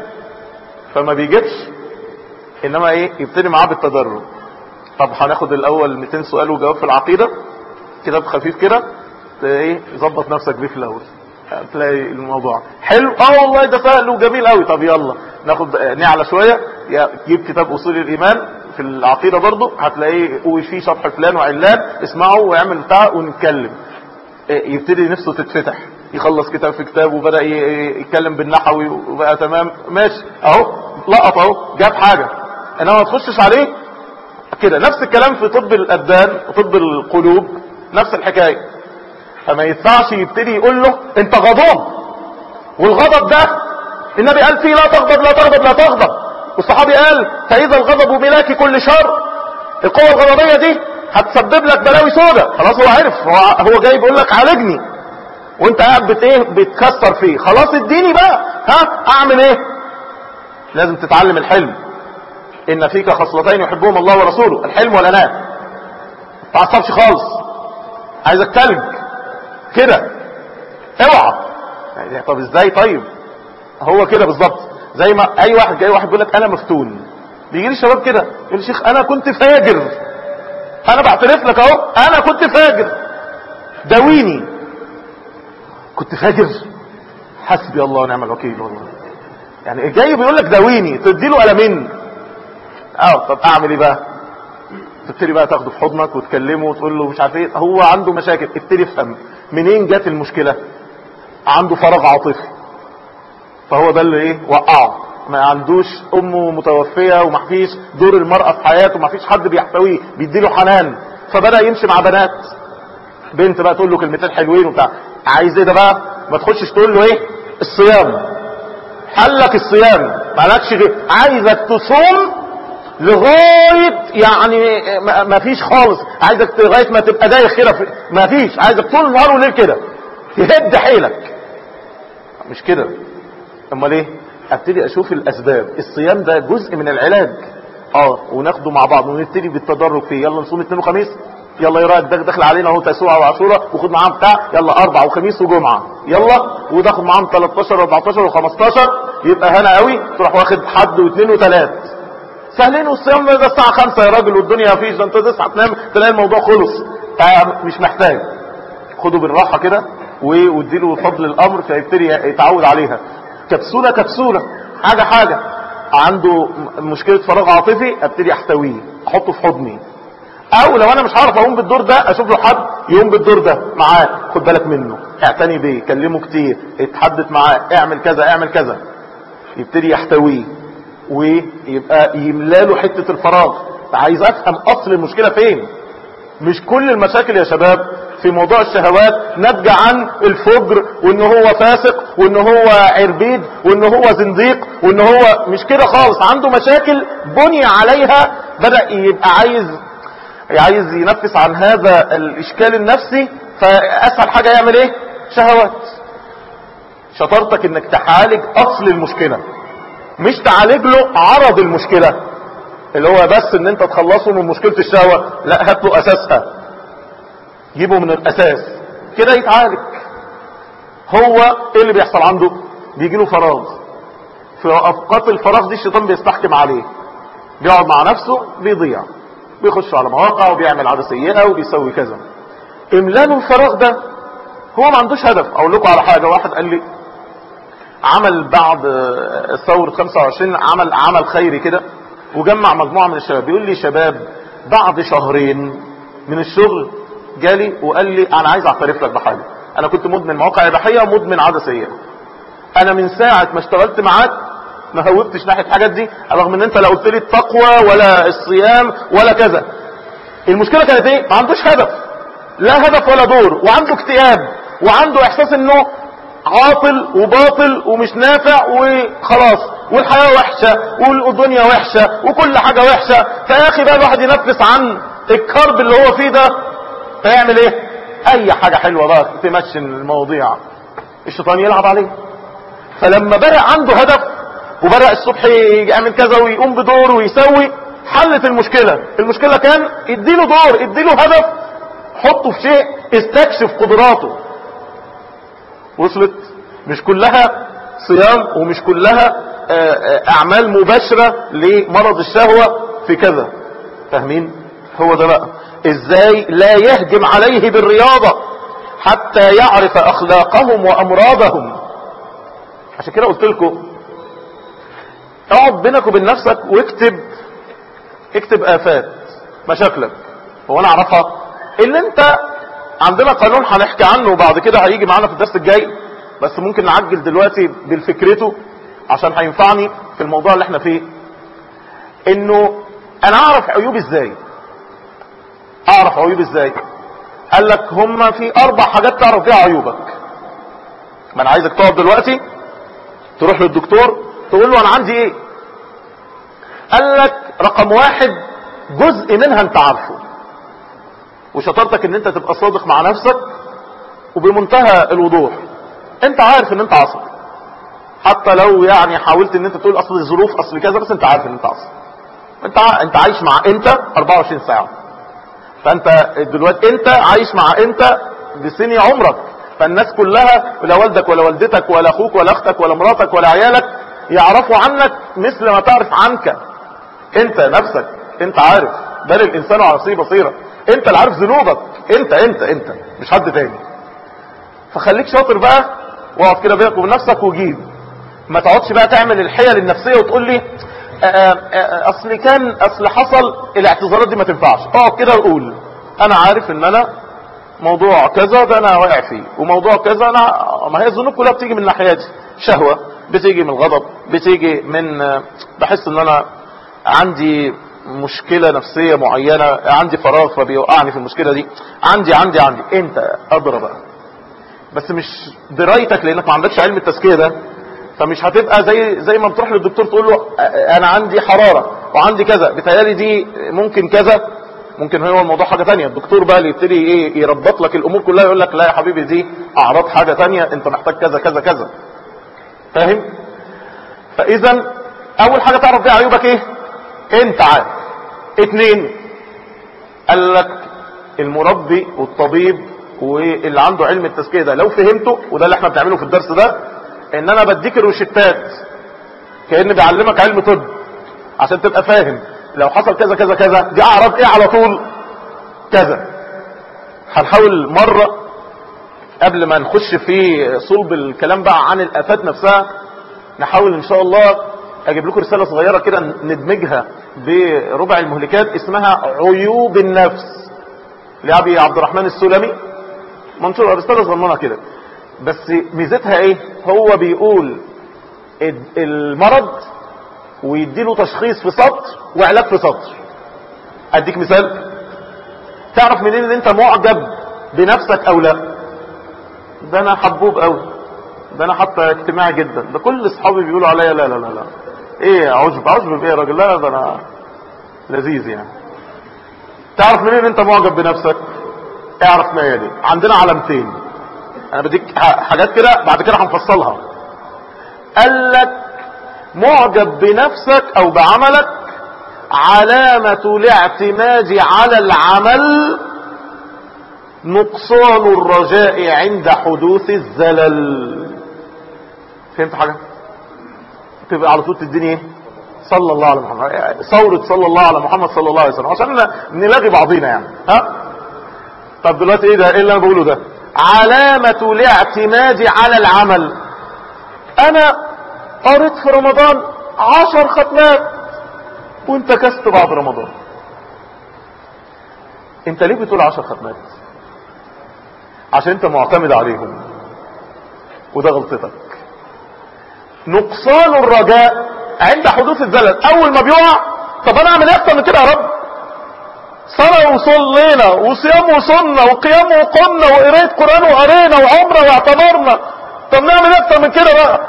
فما بيجيبش انما ايه يبتدي معاه بالتدرج طب هناخد الاول 200 سؤال وجواب في العقيدة كتاب خفيف كده ايه ظبط نفسك بيه في الاول تلاقي الموضوع حلو اه والله ده سهل وجميل قوي طب يلا ناخد نعلى شوية جيب كتاب اصول الايمان في العقيدة برضو هتلاقيه وفي شرح فلان وعلان اسمعه ويعمل بتاع ونتكلم يبتدي نفسه تتفتح يخلص كتاب في كتاب وبدأ يتكلم بالنحوي وبقى تمام ماشي اهو لقط اهو جاب حاجة انما ما تخشش عليه كده نفس الكلام في طب الابدان وطب القلوب نفس الحكاية فما يدفعش يبتدي يقول له انت غضب والغضب ده النبي قال فيه لا تغضب لا تغضب لا تغضب والصحابي قال فاذا الغضب ملاك كل شر القوة الغضبية دي هتسبب لك بلاوي سودة خلاص هو عرف هو, هو جاي بيقول لك عالجني وانت قاعد بت ايه بتكسر فيه خلاص اديني بقى ها اعمل ايه لازم تتعلم الحلم ان فيك خصلتين يحبهم الله ورسوله الحلم والاناء ما تعصبش خالص عايزك تلج كده اوعى يعني طب ازاي طيب هو كده بالظبط زي ما اي واحد جاي واحد بيقول لك انا مفتون بيجي لي شباب كده يقول لي شيخ انا كنت فاجر انا بعترف لك اهو انا كنت فاجر داويني كنت فاجر حسبي الله ونعم الوكيل والله يعني جاي بيقول لك داويني تدي له قلمين اه طب اعمل ايه بقى تبتدي بقى تاخده في حضنك وتكلمه وتقول له مش عارف ايه هو عنده مشاكل ابتدي افهم منين جت المشكلة عنده فراغ عاطفي فهو ده اللي ايه وقعه ما عندوش امه متوفية وما فيش دور المرأة في حياته ما فيش حد بيحتويه بيديله حنان فبدأ يمشي مع بنات بنت بقى تقول له كلمتين حلوين وبتاع عايز ايه ده بقى ما تخشش تقول له ايه الصيام حلك الصيام مالكش غير عايزك تصوم لغاية يعني ما فيش خالص عايزك لغاية ما تبقى دايخ كده ما فيش عايزك طول النهار وليل كده تهد حيلك مش كده امال ايه ابتدي اشوف الاسباب الصيام ده جزء من العلاج اه وناخده مع بعض ونبتدي بالتدرج فيه يلا نصوم اثنين وخميس يلا ايه رايك ده داخل علينا اهو تسوع وعاشوره وخد معاهم بتاع يلا اربع وخميس وجمعه يلا وداخل معاهم 13 و14 و15 يبقى هنا قوي تروح واخد حد واثنين وثلاث سهلين والصيام ده الساعه 5 يا راجل والدنيا مفيش ده انت تصحى تنام تلاقي الموضوع خلص مش محتاج خده بالراحه كده واديله فضل الامر فيبتدي يتعود عليها كبسوله كبسوله حاجه حاجه عنده مشكله فراغ عاطفي ابتدي احتويه احطه في حضني او لو انا مش هعرف اقوم بالدور ده اشوف له حد يقوم بالدور ده معاه خد بالك منه اعتني بيه كلمه كتير اتحدث معاه اعمل كذا اعمل كذا يبتدي يحتويه ويبقى يملاله حتة الفراغ عايز افهم اصل المشكلة فين مش كل المشاكل يا شباب في موضوع الشهوات ناتجة عن الفجر وان هو فاسق وان هو عربيد وان هو زنديق وان هو مش كده خالص عنده مشاكل بني عليها بدأ يبقى عايز عايز ينفس عن هذا الاشكال النفسي فاسهل حاجة يعمل ايه شهوات شطارتك انك تعالج اصل المشكلة مش تعالج له عرض المشكلة اللي هو بس ان انت تخلصه من مشكلة الشهوة لا هات له اساسها جيبه من الاساس كده يتعالج هو ايه اللي بيحصل عنده بيجي له فراغ في اوقات الفراغ دي الشيطان بيستحكم عليه بيقعد مع نفسه بيضيع بيخش على مواقع وبيعمل عادة سيئة وبيسوي كذا املاله الفراغ ده هو ما عندوش هدف اقول لكم على حاجة واحد قال لي عمل بعد ثورة 25 عمل عمل خيري كده وجمع مجموعة من الشباب بيقول لي شباب بعد شهرين من الشغل جالي وقال لي انا عايز اعترف لك بحاجة انا كنت مدمن مواقع اباحية ومدمن عادة سيئة انا من ساعة ما اشتغلت معاك ما هوبتش ناحية الحاجات دي رغم ان انت لا قلت لي التقوى ولا الصيام ولا كذا المشكلة كانت ايه ما عندوش هدف لا هدف ولا دور وعنده اكتئاب وعنده احساس انه عاطل وباطل ومش نافع وخلاص والحياة وحشة والدنيا وحشة وكل حاجة وحشة فيا اخي بقى الواحد ينفس عن الكرب اللي هو فيه ده فيعمل ايه اي حاجة حلوة بقى تمشي المواضيع الشيطان يلعب عليه فلما بدأ عنده هدف وبدأ الصبح يعمل كذا ويقوم بدور ويسوي حلت المشكلة المشكلة كان اديله دور اديله هدف حطه في شيء استكشف قدراته وصلت مش كلها صيام ومش كلها اعمال مباشرة لمرض الشهوة في كذا فاهمين هو ده بقى ازاي لا يهجم عليه بالرياضة حتى يعرف اخلاقهم وامراضهم عشان كده قلت لكم اقعد بينك وبين نفسك واكتب اكتب افات مشاكلك هو انا اعرفها ان انت عندنا قانون هنحكي عنه وبعد كده هيجي معانا في الدرس الجاي بس ممكن نعجل دلوقتي بالفكرته عشان هينفعني في الموضوع اللي احنا فيه انه انا اعرف عيوبي ازاي اعرف عيوبي ازاي قال لك هما في اربع حاجات تعرف فيها عيوبك ما انا عايزك تقعد دلوقتي تروح للدكتور تقول له انا عندي ايه قال لك رقم واحد جزء منها انت عارفه وشطارتك ان انت تبقى صادق مع نفسك وبمنتهى الوضوح انت عارف ان انت عصبي حتى لو يعني حاولت ان انت تقول اصل الظروف اصل كذا بس انت عارف ان انت عصبي انت ع... انت عايش مع انت 24 ساعة فانت دلوقتي انت عايش مع انت بسني عمرك فالناس كلها لا والدك ولا والدتك ولا اخوك ولا اختك ولا مراتك ولا عيالك يعرفوا عنك مثل ما تعرف عنك انت نفسك انت عارف بل الانسان على نفسه بصيرة انت اللي عارف ذنوبك انت انت انت مش حد تاني فخليك شاطر بقى واقعد كده بينك وبين نفسك وجيب ما تقعدش بقى تعمل الحيل النفسية وتقول لي اصل كان اصل حصل الاعتذارات دي ما تنفعش اقعد كده وقول انا عارف ان انا موضوع كذا ده انا واقع فيه وموضوع كذا انا ما هي الذنوب كلها بتيجي من ناحيتي شهوة بتيجي من الغضب بتيجي من بحس ان انا عندي مشكلة نفسية معينة عندي فراغ فبيوقعني في المشكلة دي عندي عندي عندي انت ادرى بقى بس مش درايتك لانك ما عندكش علم التزكية ده فمش هتبقى زي زي ما بتروح للدكتور تقول له انا عندي حرارة وعندي كذا بتهيالي دي ممكن كذا ممكن هو الموضوع حاجة تانية الدكتور بقى اللي يبتدي ايه يربط لك الامور كلها يقول لك لا يا حبيبي دي اعراض حاجة تانية انت محتاج كذا كذا كذا فاهم فاذا اول حاجة تعرف بيها عيوبك ايه انت عارف اتنين قال لك المربي والطبيب واللي عنده علم التزكية ده لو فهمته وده اللي احنا بنعمله في الدرس ده ان انا بديك الروشتات كأن بيعلمك علم طب عشان تبقى فاهم لو حصل كذا كذا كذا دي اعراض ايه على طول كذا هنحاول مرة قبل ما نخش في صلب الكلام بقى عن الافات نفسها نحاول ان شاء الله اجيب لكم رسالة صغيرة كده ندمجها بربع المهلكات اسمها عيوب النفس لأبي عبد الرحمن السلمي منشور رسالة صغننة كده بس ميزتها ايه هو بيقول المرض ويديله تشخيص في سطر وعلاج في سطر اديك مثال تعرف منين ان انت معجب بنفسك او لا ده انا حبوب قوي ده انا حتى اجتماعي جدا ده كل اصحابي بيقولوا عليا لا لا لا لا ايه عجب عجب بايه يا راجل لا ده انا لذيذ يعني تعرف منين انت معجب بنفسك اعرف ما دي عندنا علامتين انا بديك حاجات كده بعد كده هنفصلها قال لك معجب بنفسك او بعملك علامة الاعتماد على العمل نقصان الرجاء عند حدوث الزلل فهمت حاجة تبقى على طول تديني ايه صلى الله على محمد ثورة صلى الله على محمد صلى الله عليه وسلم عشان نلاقي بعضينا يعني ها طب دلوقتي ايه ده ايه اللي انا بقوله ده علامة الاعتماد على العمل انا قريت في رمضان عشر ختمات وانت كست بعد رمضان انت ليه بتقول عشر ختمات عشان انت معتمد عليهم وده غلطتك نقصان الرجاء عند حدوث الزلل اول ما بيقع طب انا اعمل ايه اكتر من كده يا رب صلاة وصلينا وصيام وصلنا وقيام وقمنا وقراية قرآن وقرينا وعمرة واعتبرنا طب نعمل اكتر من كده بقى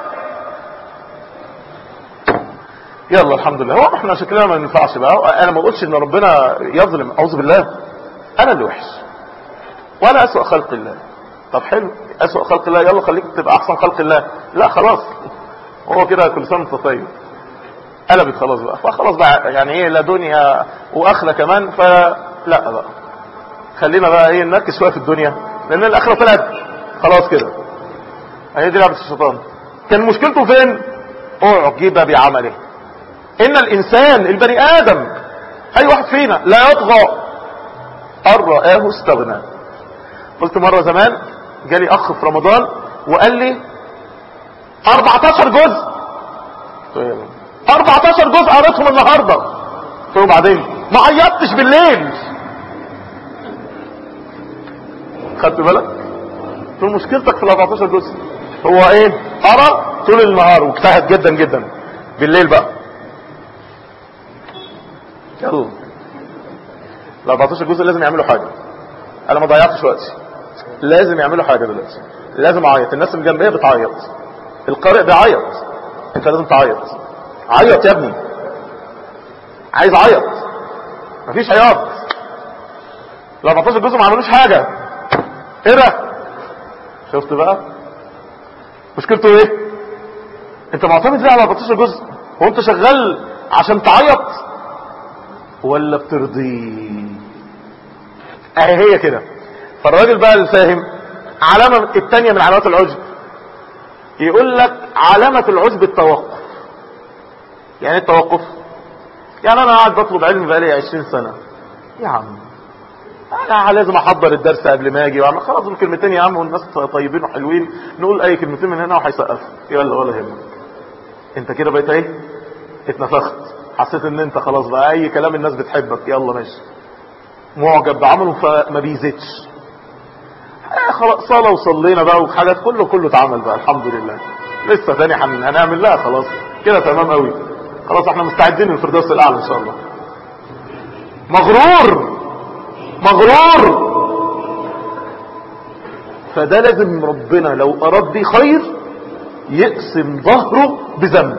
يلا الحمد لله هو احنا شكلنا ما ينفعش بقى انا ما بقولش ان ربنا يظلم اعوذ بالله انا اللي وحش وانا اسوأ خلق الله طب حلو اسوأ خلق الله يلا خليك تبقى احسن خلق الله لا خلاص هو كده كل سنه وانت طيب قلبت خلاص بقى فخلاص بقى يعني ايه لا دنيا واخره كمان فلا بقى خلينا بقى ايه نركز شويه في الدنيا لان الاخره طلعت خلاص كده هي دي لعبه الشيطان كان مشكلته فين اعجب بعمله ان الانسان البني ادم اي واحد فينا لا يطغى ان رآه استغنى قلت مرة زمان جالي اخ في رمضان وقال لي 14 جزء 14 جزء قريتهم النهاردة قلت له بعدين ما عيطتش بالليل خدت بالك قلت له مشكلتك في ال 14 جزء هو ايه قرا طول النهار واجتهد جدا جدا بالليل بقى يلا ال 14 جزء لازم يعملوا حاجه انا ما ضيعتش وقتي لازم يعملوا حاجه دلوقتي لازم اعيط الناس اللي جنبيه بتعيط القارئ بيعيط انت لازم تعيط عيط يا ابني عايز عيط مفيش عياط ال 14 جزء ما عملوش حاجه ايه ده شفت بقى مشكلته ايه انت معتمد ليه على 14 جزء هو انت شغال عشان تعيط ولا بترضيه اهي هي كده فالراجل بقى الفاهم علامة التانية من علامات العجب يقول لك علامة العجب التوقف يعني ايه التوقف يعني انا قاعد بطلب علم بقالي 20 سنة يا عم انا لازم احضر الدرس قبل ما اجي واعمل خلاص الكلمتين يا عم والناس طيبين وحلوين نقول اي كلمتين من هنا وهيسقفوا يلا ولا يهمك انت كده بقيت ايه اتنفخت حسيت ان انت خلاص بقى اي كلام الناس بتحبك يلا ماشي معجب بعمله فما بيزيدش آه خلاص صلاة وصلينا بقى وحاجات كله كله اتعمل بقى الحمد لله لسه تاني هن- هنعمل لها خلاص كده تمام قوي خلاص احنا مستعدين للفردوس الاعلى ان شاء الله مغرور مغرور فده لازم ربنا لو اراد بيه خير يقسم ظهره بذنب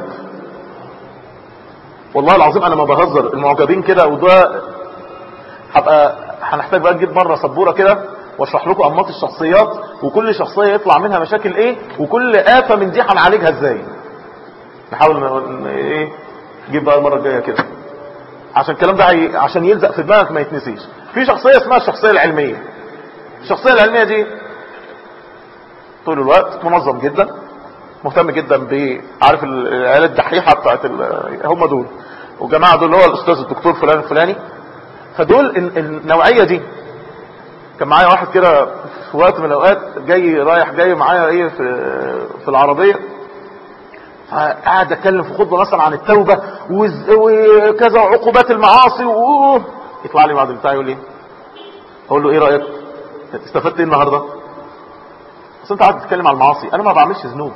والله العظيم انا ما بهزر المعجبين كده وده هبقى هنحتاج بقى نجيب مره سبوره كده واشرح لكم انماط الشخصيات وكل شخصيه يطلع منها مشاكل ايه وكل آفة من دي هنعالجها ازاي نحاول ن- ن- ايه نجيب بقى المره الجايه كده عشان الكلام ده هي- عشان يلزق في دماغك ما يتنسيش في شخصيه اسمها الشخصيه العلميه الشخصيه العلميه دي طول الوقت منظم جدا مهتم جدا ب عارف ال- العيال الدحيحه بتاعت ال- هم دول والجماعه دول اللي هو الاستاذ الدكتور فلان الفلاني فدول ال- النوعيه دي كان معايا واحد كده في وقت من الاوقات جاي رايح جاي معايا ايه في في العربيه فقعد اتكلم في خطبه مثلا عن التوبه وز- وكذا وعقوبات المعاصي و يطلع لي بعد البتاع يقول لي اقول له ايه رايك استفدت ايه النهارده بس انت قاعد تتكلم عن المعاصي انا ما بعملش ذنوب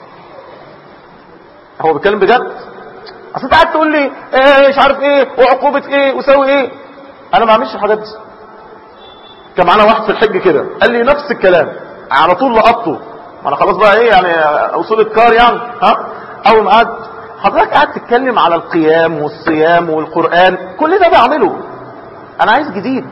هو بيتكلم بجد اصل انت قاعد تقول لي ايه مش عارف ايه وعقوبه ايه وسوي ايه انا ما بعملش الحاجات دي كان معانا واحد في الحج كده قال لي نفس الكلام على طول لقطته ما انا خلاص بقى ايه يعني اصول الكار يعني ها اول ما قعد حضرتك قاعد تتكلم على القيام والصيام والقران كل ده بعمله انا عايز جديد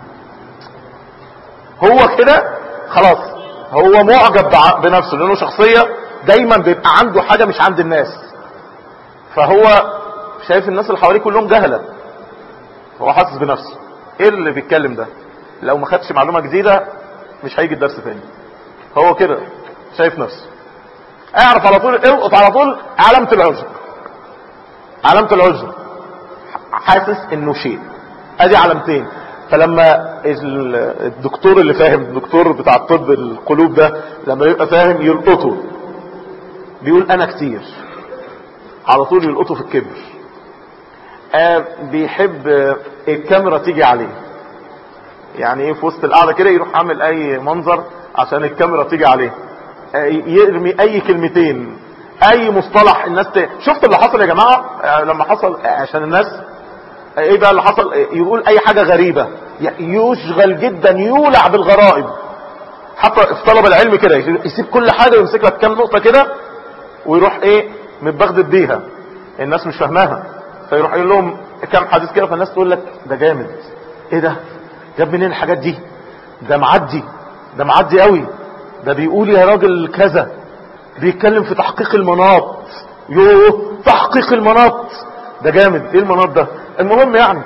هو كده خلاص هو معجب بع- بنفسه لانه شخصيه دايما بيبقى عنده حاجه مش عند الناس فهو شايف الناس اللي حواليه كلهم جهله هو حاسس بنفسه ايه اللي بيتكلم ده لو ما خدش معلومه جديده مش هيجي الدرس تاني هو كده شايف نفسه اعرف على طول القط على طول علامه العجب علامه العجب حاسس انه شيء ادي علامتين فلما الدكتور اللي فاهم الدكتور بتاع الطب القلوب ده لما يبقى فاهم يلقطه بيقول انا كتير على طول يلقطه في الكبر آه بيحب الكاميرا تيجي عليه يعني ايه في وسط القعده كده يروح عامل اي منظر عشان الكاميرا تيجي عليه آه يرمي اي كلمتين اي مصطلح الناس ت... شفت اللي حصل يا جماعه آه لما حصل عشان الناس ايه بقى اللي حصل يقول اي حاجه غريبه يشغل جدا يولع بالغرائب حتى في طلب العلم كده يسيب كل حاجه ويمسك لك كام نقطه كده ويروح ايه متبغدد بيها الناس مش فاهماها فيروح يقول لهم كام حديث كده فالناس تقول لك ده جامد ايه ده جاب منين الحاجات دي ده معدي ده معدي قوي ده بيقول يا راجل كذا بيتكلم في تحقيق المناط يوه تحقيق المناط ده جامد ايه المناط ده المهم يعني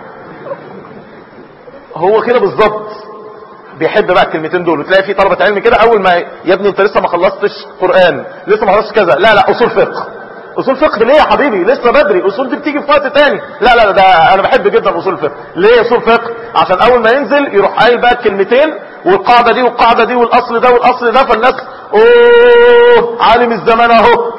هو كده بالظبط بيحب بقى الكلمتين دول وتلاقي في طلبة علم كده اول ما يا ابني انت لسه ما خلصتش قرآن لسه ما خلصتش كذا لا لا اصول فقه اصول فقه ليه يا حبيبي لسه بدري اصول دي بتيجي في وقت تاني لا لا ده انا بحب جدا اصول الفقه ليه اصول فقه عشان اول ما ينزل يروح قايل بقى الكلمتين والقاعده دي والقاعده دي والاصل ده والاصل ده فالناس اوه عالم الزمان اهو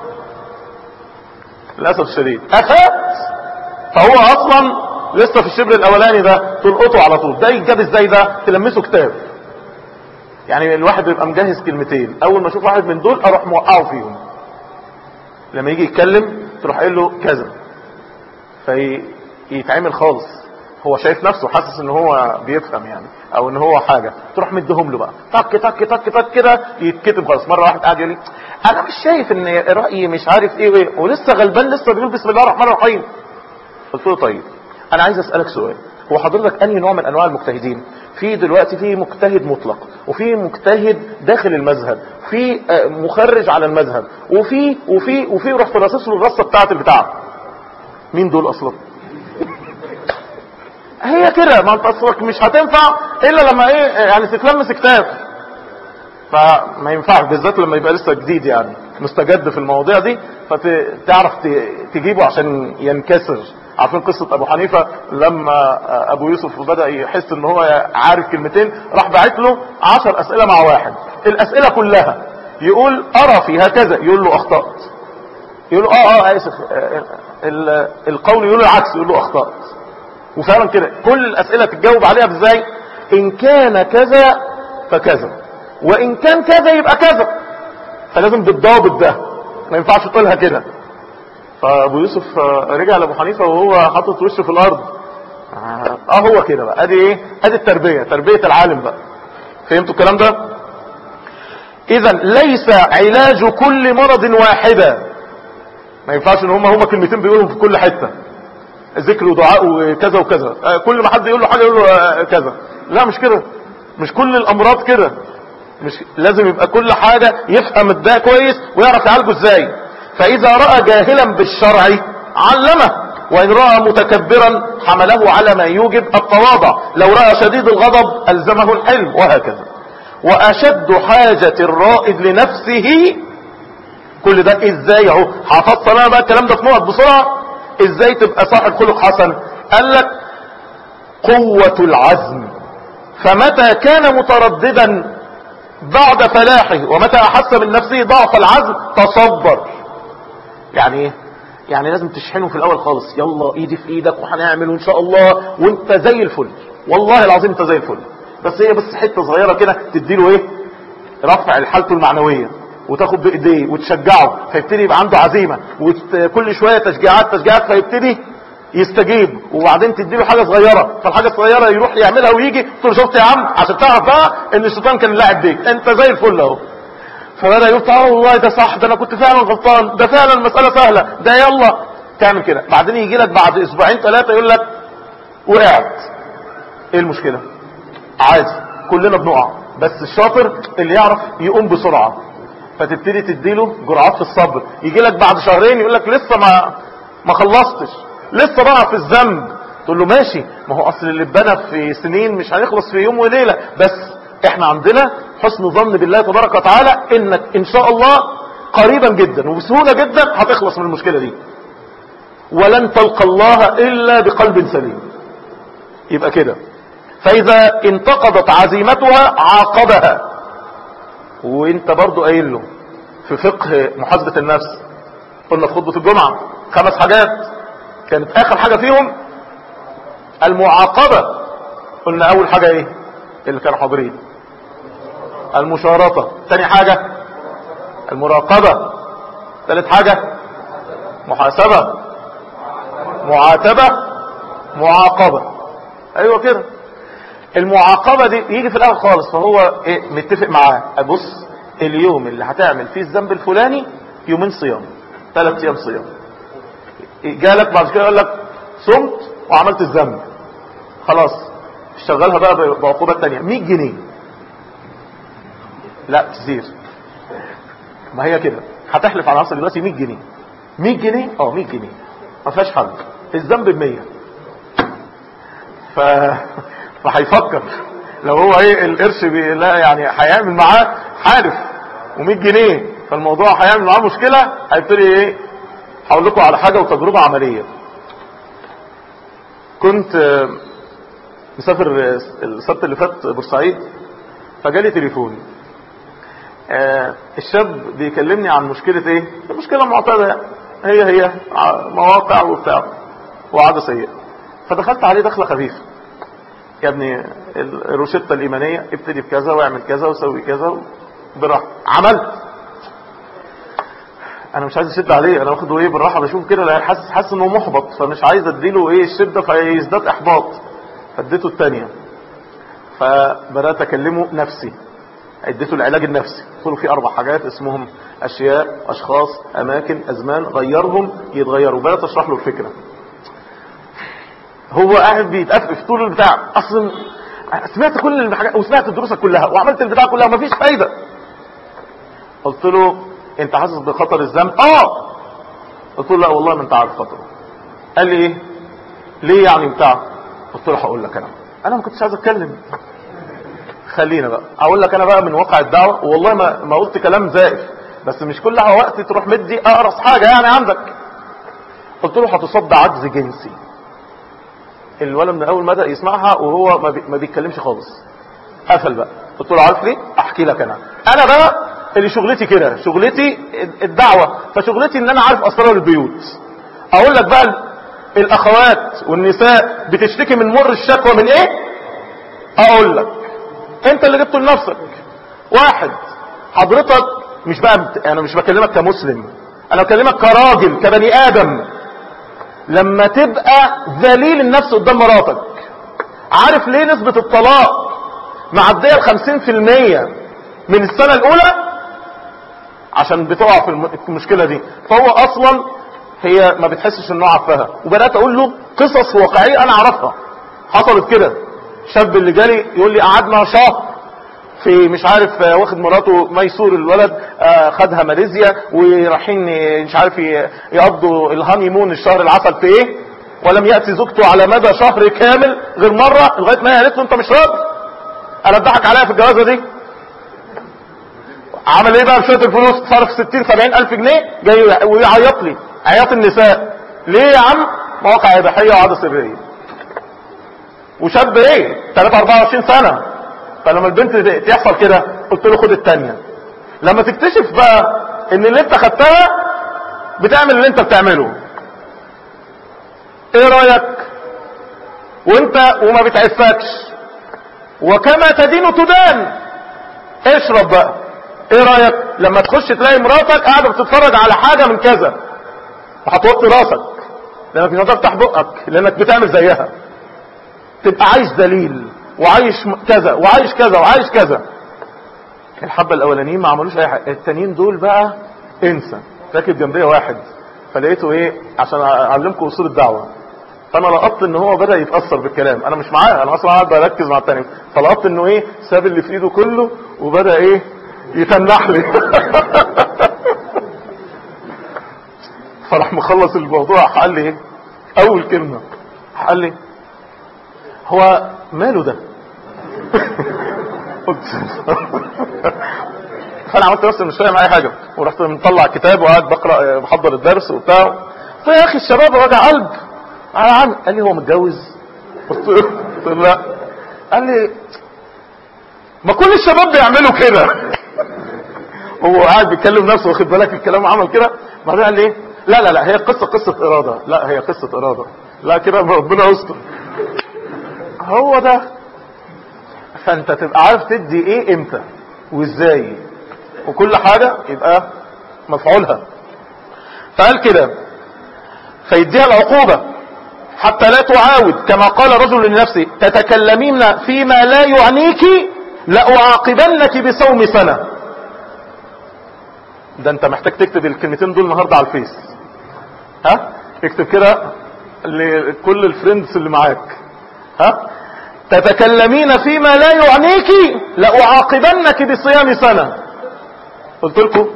للاسف الشديد افات فهو اصلا لسه في الشبر الاولاني ده تلقطه على طول ده يتجاب ازاي ده تلمسه كتاب يعني الواحد بيبقى مجهز كلمتين اول ما اشوف واحد من دول اروح موقعه فيهم لما يجي يتكلم تروح قايل له كذا فيتعمل خالص هو شايف نفسه حاسس ان هو بيفهم يعني او ان هو حاجة تروح مديهم له بقى تك تك تك تك كده يتكتب خالص مرة واحد قاعد يقول لي انا مش شايف ان رأيي مش عارف ايه وايه ولسه غلبان لسه بيقول بسم الله الرحمن الرحيم قلت له طيب انا عايز اسألك سؤال هو حضرتك انهي نوع من انواع المجتهدين في دلوقتي في مجتهد مطلق وفي مجتهد داخل المذهب في مخرج على المذهب وفي وفي وفي رحت راصص له الرصه بتاعه البتاع مين دول اصلا هي كده ما انت اصلك مش هتنفع الا لما ايه يعني تتلمس كتاب فما ينفعش بالذات لما يبقى لسه جديد يعني مستجد في المواضيع دي فتعرف تجيبه عشان ينكسر عارفين قصة ابو حنيفة لما ابو يوسف بدأ يحس ان هو عارف كلمتين راح باعت له عشر اسئلة مع واحد الاسئلة كلها يقول ارى فيها كذا يقول له اخطأت يقول له اه اه اسف القول يقول له العكس يقول له اخطأت وفعلا كده كل الاسئلة تتجاوب عليها ازاي ان كان كذا فكذا وان كان كذا يبقى كذا فلازم بالضابط ده ما ينفعش تقولها كده فابو يوسف رجع لابو حنيفه وهو حاطط وشه في الارض اه هو كده بقى ادي ايه ادي التربيه تربيه العالم بقى فهمتوا الكلام ده اذا ليس علاج كل مرض واحدا ما ينفعش ان هم هم كلمتين بيقولهم في كل حته ذكر ودعاء وكذا وكذا كل ما حد يقول له حاجه يقول له كذا لا مش كده مش كل الامراض كده مش لازم يبقى كل حاجه يفهم الداء كويس ويعرف يعالجه ازاي فإذا رأى جاهلا بالشرع علمه وإن رأى متكبرا حمله على ما يوجب التواضع لو رأى شديد الغضب ألزمه الحلم وهكذا وأشد حاجة الرائد لنفسه كل ده ازاي اهو حفظت انا بقى الكلام ده في نقط بسرعة ازاي تبقى صاحب خلق حسن قال لك قوة العزم فمتى كان مترددا بعد فلاحه ومتى احس من نفسه ضعف العزم تصبر يعني ايه يعني لازم تشحنه في الاول خالص يلا ايدي في ايدك وهنعمل وان شاء الله وانت زي الفل والله العظيم انت زي الفل بس هي بس حته صغيره كده تديله ايه رفع حالته المعنويه وتاخد بايديه وتشجعه فيبتدي يبقى عنده عزيمه وكل شويه تشجيعات تشجيعات فيبتدي يستجيب وبعدين تديله حاجه صغيره فالحاجه الصغيره يروح يعملها ويجي تقول شفت يا عم عشان تعرف بقى ان الشيطان كان لاعب بيك انت زي الفل اهو فبدا يقول اه والله ده صح ده انا كنت فعلا غلطان ده فعلا المساله سهله ده يلا تعمل كده بعدين يجي لك بعد اسبوعين ثلاثه يقول لك وقعت ايه المشكله عادي كلنا بنقع بس الشاطر اللي يعرف يقوم بسرعه فتبتدي تديله جرعات في الصبر يجي لك بعد شهرين يقول لك لسه ما ما خلصتش لسه بقى في الذنب تقول له ماشي ما هو اصل اللي اتبنى في سنين مش هيخلص في يوم وليله بس احنا عندنا حسن ظن بالله تبارك وتعالى انك ان شاء الله قريبا جدا وبسهوله جدا هتخلص من المشكله دي ولن تلقى الله الا بقلب سليم يبقى كده فاذا انتقضت عزيمتها عاقبها وانت برضو قايل له في فقه محاسبة النفس قلنا في خطبة الجمعة خمس حاجات كانت اخر حاجة فيهم المعاقبة قلنا اول حاجة ايه اللي كانوا حاضرين المشارطة تاني حاجة المراقبة ثالث حاجة محاسبة معاتبة معاقبة ايوه كده المعاقبة دي يجي في الاول خالص فهو ايه متفق معاه ابص اليوم اللي هتعمل فيه الذنب الفلاني يومين صيام ثلاث ايام صيام جالك بعد كده يقول لك صمت وعملت الذنب خلاص اشتغلها بقى بعقوبة تانية 100 جنيه لا كتير ما هي كده هتحلف على نفسك دلوقتي 100 جنيه 100 جنيه اه 100 جنيه ما فيهاش حل الذنب ب 100 ف فهيفكر لو هو ايه القرش بي... لا يعني هيعمل معاه حارف و100 جنيه فالموضوع هيعمل معاه مشكله هيبتدي ايه هقول لكم على حاجه وتجربه عمليه كنت مسافر السبت اللي فات بورسعيد فجالي تليفون آه الشاب بيكلمني عن مشكلة ايه المشكلة معتادة هي هي مواقع وبتاع وعادة سيئة فدخلت عليه دخلة خفيفة يا ابني الروشتة الإيمانية ابتدي بكذا واعمل كذا وسوي كذا براحة عملت انا مش عايز اشد عليه انا واخده ايه بالراحه بشوف كده لا حاسس حاسس انه محبط فمش عايز اديله ايه الشده فيزداد احباط فاديته الثانيه فبدات اكلمه نفسي اديته العلاج النفسي قلت له في اربع حاجات اسمهم اشياء اشخاص اماكن ازمان غيرهم يتغيروا بدات اشرح له الفكره هو قاعد بيتقفف طول البتاع اصلا سمعت كل الحاجات وسمعت دروسك كلها وعملت البتاع كلها ومفيش فايده قلت له انت حاسس بخطر الذنب اه قلت له لا والله ما انت عارف خطره قال لي ايه ليه يعني بتاع قلت له هقول لك انا انا ما كنتش عايز اتكلم خلينا بقى اقول لك انا بقى من واقع الدعوه والله ما ما قلت كلام زائف بس مش كل وقت تروح مدي اقرص حاجه يعني عندك قلت له هتصد عجز جنسي الولد من اول ما بدا يسمعها وهو ما, بي ما بيتكلمش خالص قفل بقى قلت له عارف ليه احكي لك انا انا بقى اللي شغلتي كده شغلتي الدعوه فشغلتي ان انا عارف اسرار البيوت اقول لك بقى الاخوات والنساء بتشتكي من مر الشكوى من ايه اقول لك انت اللي جبته لنفسك واحد حضرتك مش بقى بت... انا مش بكلمك كمسلم انا بكلمك كراجل كبني ادم لما تبقى ذليل النفس قدام مراتك عارف ليه نسبة الطلاق معدية الخمسين في المية من السنة الاولى عشان بتقع في المشكلة دي فهو اصلا هي ما بتحسش انه عفها وبدأت اقول له قصص واقعية انا اعرفها حصلت كده شاب اللي جالي يقول لي قعدنا شهر في مش عارف واخد مراته ميسور الولد خدها ماليزيا ورايحين مش عارف يقضوا الهاني مون الشهر العسل في ايه ولم يأتي زوجته على مدى شهر كامل غير مرة لغاية ما هي قالت له انت مش راضي انا اتضحك عليها في الجوازة دي عمل ايه بقى بشوية الفلوس صرف 60 70 الف جنيه جاي ويعيط لي عياط النساء ليه يا عم مواقع اباحيه وعاده سريه وشاب ايه 3 24 سنه فلما البنت تحصل كده قلت له خد الثانيه لما تكتشف بقى ان اللي انت خدتها بتعمل اللي انت بتعمله ايه رايك وانت وما بتعفكش وكما تدين تدان اشرب بقى ايه رايك لما تخش تلاقي مراتك قاعده بتتفرج على حاجه من كذا وهتوطي راسك لانك مش هتفتح بقك لانك بتعمل زيها تبقى عايش ذليل وعايش كذا وعايش كذا وعايش كذا الحبه الاولانيين ما عملوش اي حاجه التانيين دول بقى انسى راكب جنبيه واحد فلقيته ايه عشان اعلمكم اصول الدعوه فانا لقطت ان هو بدا يتاثر بالكلام انا مش معاه انا اصلا قاعد بركز مع التاني فلقطت انه ايه ساب اللي في ايده كله وبدا ايه يتنح لي فراح مخلص الموضوع قال لي ايه اول كلمه قال لي هو ماله ده قلت فانا عملت نفسي مش فاهم اي حاجه ورحت مطلع كتاب وقاعد بقرا بحضر الدرس وبتاع قلت يا اخي الشباب وجع قلب على عم قال لي هو متجوز قلت له لا قال لي ما كل الشباب بيعملوا كده هو قاعد بيتكلم نفسه واخد بالك الكلام عمل كده بعدين قال لي لا لا لا هي قصة قصة إرادة لا هي قصة إرادة لا كده ربنا يستر هو ده فانت تبقى عارف تدي ايه امتى وازاي وكل حاجة يبقى مفعولها فقال كده فيديها العقوبة حتى لا تعاود كما قال رجل لنفسه تتكلمين فيما لا يعنيك لأعاقبنك بصوم سنة ده انت محتاج تكتب الكلمتين دول النهاردة على الفيس ها اكتب كده لكل الفريندز اللي معاك ها تتكلمين فيما لا يعنيك لأعاقبنك بصيام سنة قلت لكم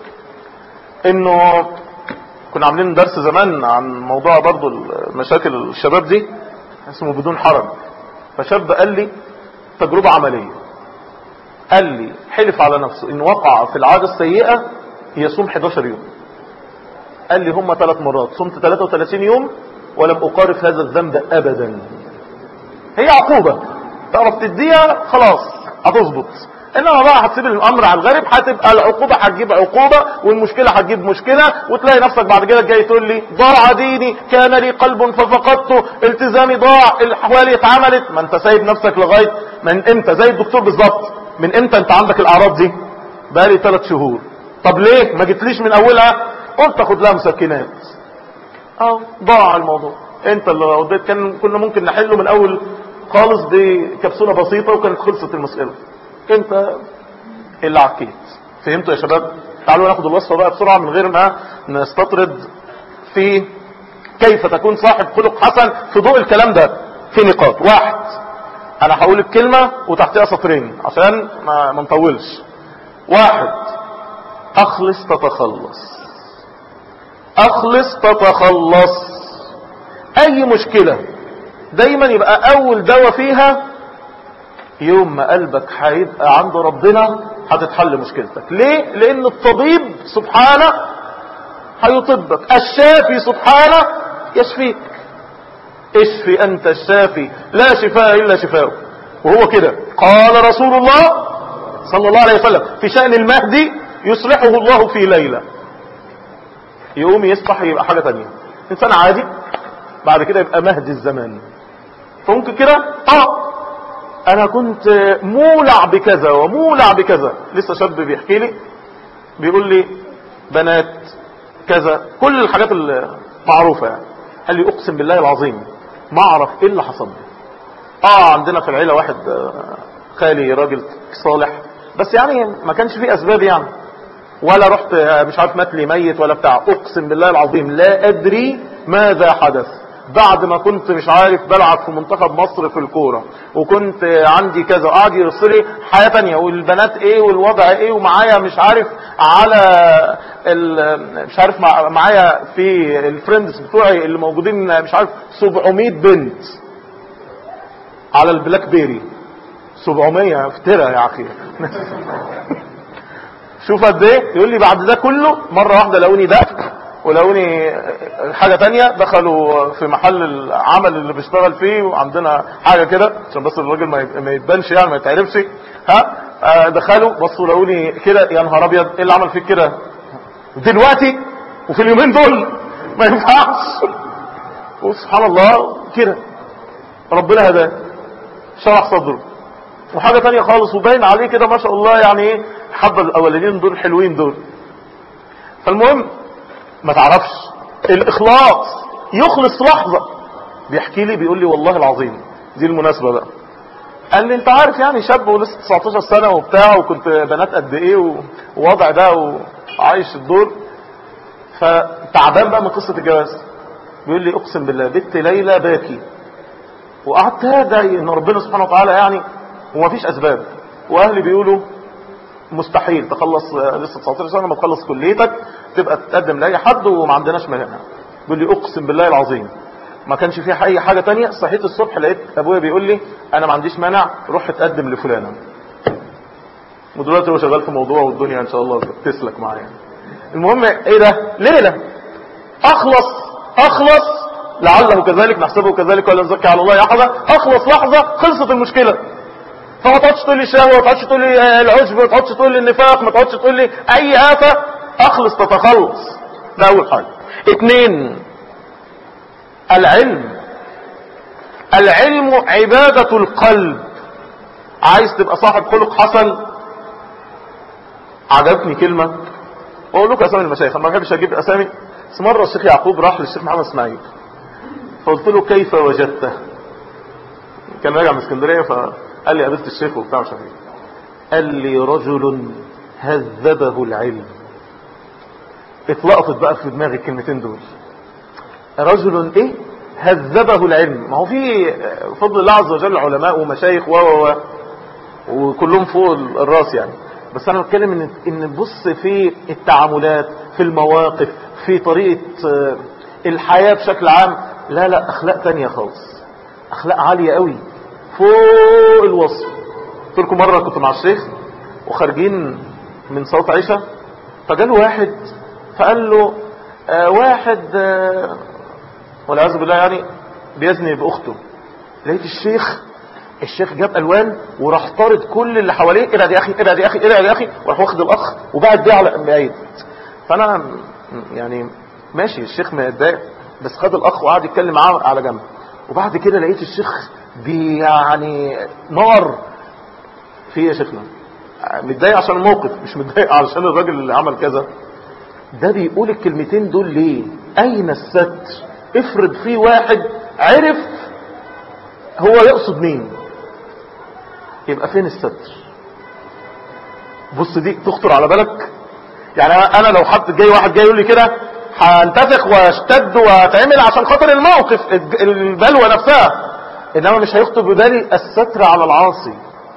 انه كنا عاملين درس زمان عن موضوع برضو مشاكل الشباب دي اسمه بدون حرج فشاب قال لي تجربة عملية قال لي حلف على نفسه ان وقع في العادة السيئة يصوم 11 يوم قال لي هم ثلاث مرات صمت 33 يوم ولم اقارف هذا الذنب ابدا هي عقوبة تعرف تديها خلاص هتظبط انما بقى هتسيب الامر على الغريب هتبقى العقوبة هتجيب عقوبة والمشكلة هتجيب مشكلة وتلاقي نفسك بعد كده جاي تقول لي ضاع ديني كان لي قلب ففقدته التزامي ضاع الاحوال اتعملت ما انت سايب نفسك لغاية من امتى زي الدكتور بالظبط من امتى انت عندك الاعراض دي بقالي ثلاث شهور طب ليه ما جيتليش من اولها قلت اخد لها مسكنات اه ضاع الموضوع انت اللي رديت كان كنا ممكن نحله من اول خالص بكبسولة بسيطة وكانت خلصت المسألة انت اللي عكيت فهمتوا يا شباب تعالوا ناخد الوصفة بقى بسرعة من غير ما نستطرد في كيف تكون صاحب خلق حسن في ضوء الكلام ده في نقاط واحد انا هقول الكلمة وتحتها سطرين عشان ما, ما نطولش واحد اخلص تتخلص اخلص تتخلص اي مشكلة دايما يبقى اول دواء فيها يوم ما قلبك هيبقى عند ربنا هتتحل مشكلتك ليه لان الطبيب سبحانه هيطبك الشافي سبحانه يشفيك اشفي انت الشافي لا شفاء الا شفاء وهو كده قال رسول الله صلى الله عليه وسلم في شأن المهدي يصلحه الله في ليلة يقوم يصبح يبقى حاجة تانية انسان عادي بعد كده يبقى مهدي الزمان فممكن كده اه انا كنت مولع بكذا ومولع بكذا لسه شاب بيحكي لي بيقول لي بنات كذا كل الحاجات المعروفة يعني قال لي اقسم بالله العظيم ما اعرف ايه اللي حصل لي اه عندنا في العيلة واحد خالي راجل صالح بس يعني ما كانش فيه اسباب يعني ولا رحت مش عارف مات لي ميت ولا بتاع اقسم بالله العظيم لا ادري ماذا حدث بعد ما كنت مش عارف بلعب في منتخب مصر في الكورة وكنت عندي كذا وقعد يرسلي حياة تانية والبنات ايه والوضع ايه ومعايا مش عارف على مش عارف معايا في الفريندز بتوعي اللي موجودين مش عارف 700 بنت على البلاك بيري 700 افترى يا اخي شوف قد ايه يقول لي بعد ده كله مرة واحدة لقوني ده ولقوني حاجة تانية دخلوا في محل العمل اللي بيشتغل فيه وعندنا حاجة كده عشان بس الراجل ما يتبانش يعني ما يتعرفش ها دخلوا بصوا لقوني كده يا نهار ابيض ايه اللي عمل فيك كده دلوقتي وفي اليومين دول ما ينفعش وسبحان الله كده ربنا هداه شرح صدره وحاجة تانية خالص وباين عليه كده ما شاء الله يعني ايه حبة الاولانيين دول حلوين دول فالمهم ما تعرفش الاخلاص يخلص لحظة بيحكي لي بيقول لي والله العظيم دي المناسبة بقى قال لي انت عارف يعني شاب ولسه 19 سنة وبتاع وكنت بنات قد ايه ووضع ده وعايش الدور فتعبان بقى من قصة الجواز بيقول لي اقسم بالله بنت ليلى باكي وقعدت ادعي ان ربنا سبحانه وتعالى يعني ومفيش اسباب واهلي بيقولوا مستحيل تخلص لسه 19 سنة ما تخلص كليتك تبقى تقدم لأي حد وما عندناش مانع بيقول لي اقسم بالله العظيم ما كانش فيها اي حاجة تانية صحيت الصبح لقيت ابويا بيقول لي انا ما عنديش مانع روح اتقدم لفلانة ودلوقتي هو شغال في موضوع والدنيا ان شاء الله تسلك معايا المهم ايه ده ليلة اخلص اخلص لعله كذلك نحسبه كذلك ولا نزكي على الله احدا اخلص لحظة خلصت المشكلة فما تقعدش تقول لي شهوة ما تقعدش تقول لي العجب ما تقعدش تقول لي النفاق ما تقعدش تقول لي اي آفة اخلص تتخلص ده اول حاجة اتنين العلم العلم عبادة القلب عايز تبقى صاحب خلق حسن عجبتني كلمة واقول لكم اسامي المشايخ ما بحبش اجيب اسامي بس مرة الشيخ يعقوب راح للشيخ محمد اسماعيل فقلت له كيف وجدته كان راجع من اسكندريه فقال لي قابلت الشيخ وبتاع مش عارف قال لي رجل هذبه العلم اتلقطت بقى في دماغي الكلمتين دول رجل ايه هذبه العلم ما هو في فضل الله عز وجل علماء ومشايخ و و وكلهم فوق الراس يعني بس انا بتكلم ان ان بص في التعاملات في المواقف في طريقة الحياة بشكل عام لا لا اخلاق تانية خالص اخلاق عالية قوي فوق الوصف قلت لكم مرة كنت مع الشيخ وخارجين من صوت عيشة فجاله واحد فقال له آه واحد آه والعياذ بالله يعني بيزني باخته لقيت الشيخ الشيخ جاب الوان وراح طارد كل اللي حواليه ابعد يا اخي ابعد يا اخي ابعد يا اخي وراح واخد الاخ وبعد بيه على بعيد فانا يعني ماشي الشيخ متضايق بس خد الاخ وقعد يتكلم معاه على جنب وبعد كده لقيت الشيخ بي يعني نار في ايه يا شيخنا متضايق عشان الموقف مش متضايق علشان الراجل اللي عمل كذا ده بيقول الكلمتين دول ليه اين الستر افرض في واحد عرف هو يقصد مين يبقى فين الستر بص دي تخطر على بالك يعني انا لو حد جاي واحد جاي يقول لي كده هنتفق واشتد واتعمل عشان خاطر الموقف البلوى نفسها انما مش هيخطر ببالي الستر على العاصي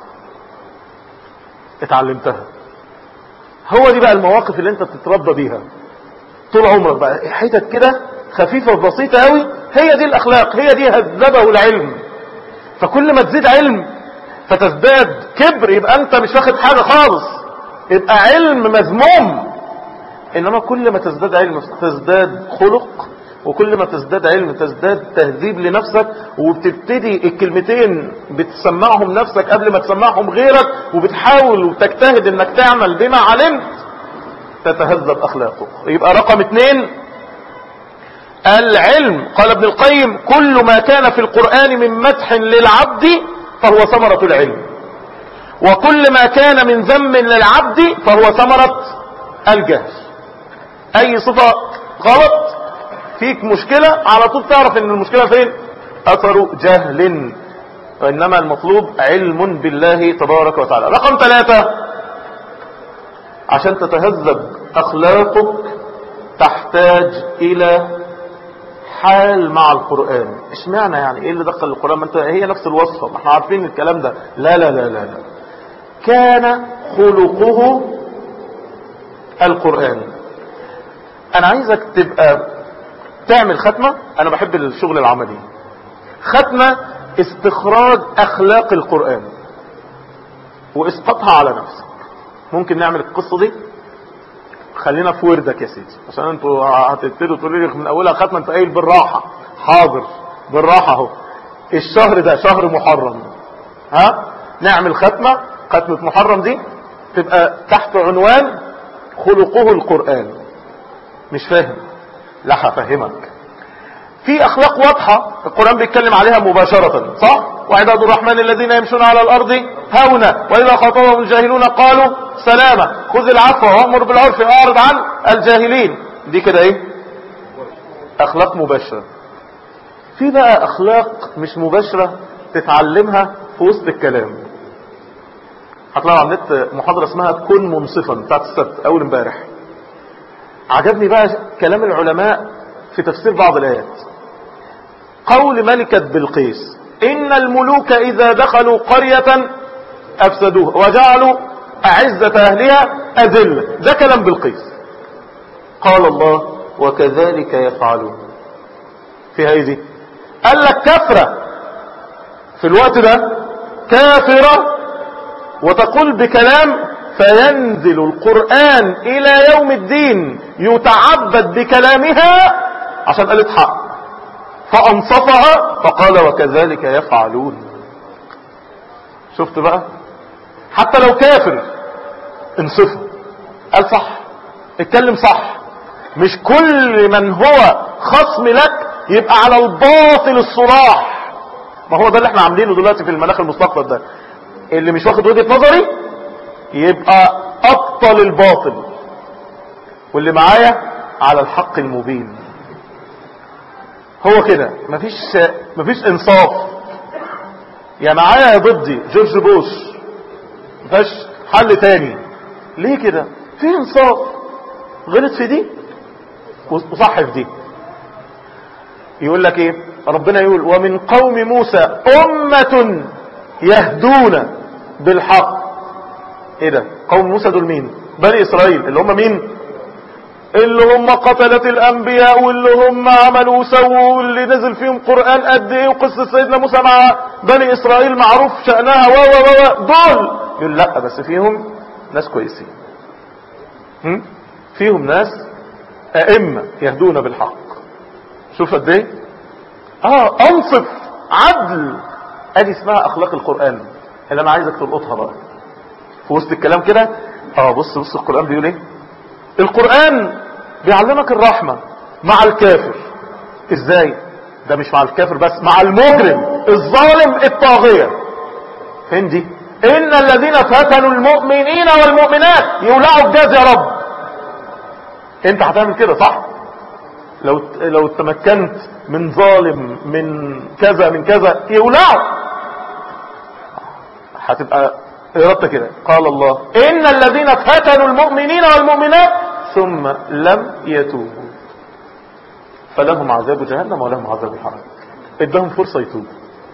اتعلمتها هو دي بقى المواقف اللي انت بتتربى بيها طول عمرك بقى حتت كده خفيفة وبسيطة قوي هي دي الاخلاق هي دي هذبه العلم فكل ما تزيد علم فتزداد كبر يبقى انت مش واخد حاجة خالص يبقى علم مذموم انما كل ما تزداد علم تزداد خلق وكل ما تزداد علم تزداد تهذيب لنفسك وبتبتدي الكلمتين بتسمعهم نفسك قبل ما تسمعهم غيرك وبتحاول وتجتهد انك تعمل بما علمت تتهذب اخلاقك يبقى رقم اتنين العلم قال ابن القيم كل ما كان في القرآن من مدح للعبد فهو ثمرة العلم وكل ما كان من ذم للعبد فهو ثمرة الجهل اي صفة غلط فيك مشكلة على طول تعرف ان المشكلة فين اثر جهل وانما المطلوب علم بالله تبارك وتعالى رقم ثلاثة عشان تتهذب اخلاقك تحتاج الى حال مع القرآن ايش معنى يعني ايه اللي دخل القرآن ما انت هي نفس الوصفة ما احنا عارفين الكلام ده لا لا لا لا, لا. كان خلقه القرآن انا عايزك تبقى تعمل ختمة انا بحب الشغل العملي ختمة استخراج اخلاق القرآن واسقطها على نفسك ممكن نعمل القصة دي خلينا في وردك يا سيدي عشان انتوا هتبتدوا تقولوا لي من اولها ختمة انت قايل بالراحة حاضر بالراحة اهو الشهر ده شهر محرم ها نعمل ختمة ختمة محرم دي تبقى تحت عنوان خلقه القرآن مش فاهم لا هفهمك في اخلاق واضحة القرآن بيتكلم عليها مباشرة صح وعباد الرحمن الذين يمشون على الارض هونا واذا خاطبهم الجاهلون قالوا سلاما خذ العفو وامر بالعرف واعرض عن الجاهلين دي كده ايه اخلاق مباشرة في بقى اخلاق مش مباشرة تتعلمها في وسط الكلام هتلاقوا على النت محاضرة اسمها كن منصفا بتاعت السبت اول امبارح عجبني بقى كلام العلماء في تفسير بعض الايات قول ملكة بلقيس ان الملوك اذا دخلوا قرية افسدوها وجعلوا اعزة اهلها اذلة ده كلام بلقيس قال الله وكذلك يفعلون فيها ايه دي قال لك كفرة في الوقت ده كافرة وتقول بكلام فينزل القرآن الى يوم الدين يتعبد بكلامها عشان قالت حق فانصفها فقال وكذلك يفعلون شفت بقى حتى لو كافر انصفه قال صح اتكلم صح مش كل من هو خصم لك يبقى على الباطل الصراح ما هو ده اللي احنا عاملينه دلوقتي في المناخ المستقبل ده اللي مش واخد وجهة نظري يبقى ابطل الباطل واللي معايا على الحق المبين هو كده مفيش مفيش انصاف يا معايا يا ضدي جورج بوش مفيش حل تاني ليه كده في انصاف غلط في دي وصح في دي يقول لك ايه ربنا يقول ومن قوم موسى امة يهدون بالحق ايه ده قوم موسى دول مين بني اسرائيل اللي هم مين اللي هم قتلة الانبياء واللي هم عملوا وسووا واللي نزل فيهم قرآن قد ايه وقصة سيدنا موسى مع بني اسرائيل معروف شأنها و و و دول يقول لا بس فيهم ناس كويسين هم؟ فيهم ناس ائمة يهدون بالحق شوف قد ايه اه انصف عدل ادي اسمها اخلاق القرآن اللي انا عايزك تلقطها بقى في وسط الكلام كده اه بص بص القرآن بيقول ايه القرآن بيعلمك الرحمة مع الكافر ازاي ده مش مع الكافر بس مع المجرم الظالم الطاغية فين دي ان الذين فتنوا المؤمنين والمؤمنات يولعوا الجاز يا رب انت هتعمل كده صح لو لو تمكنت من ظالم من كذا من كذا يولعوا هتبقى ارادتك كده قال الله ان الذين فتنوا المؤمنين والمؤمنات ثم لم يتوبوا فلهم عذاب جهنم ولهم عذاب الحرام ادهم فرصة يتوبوا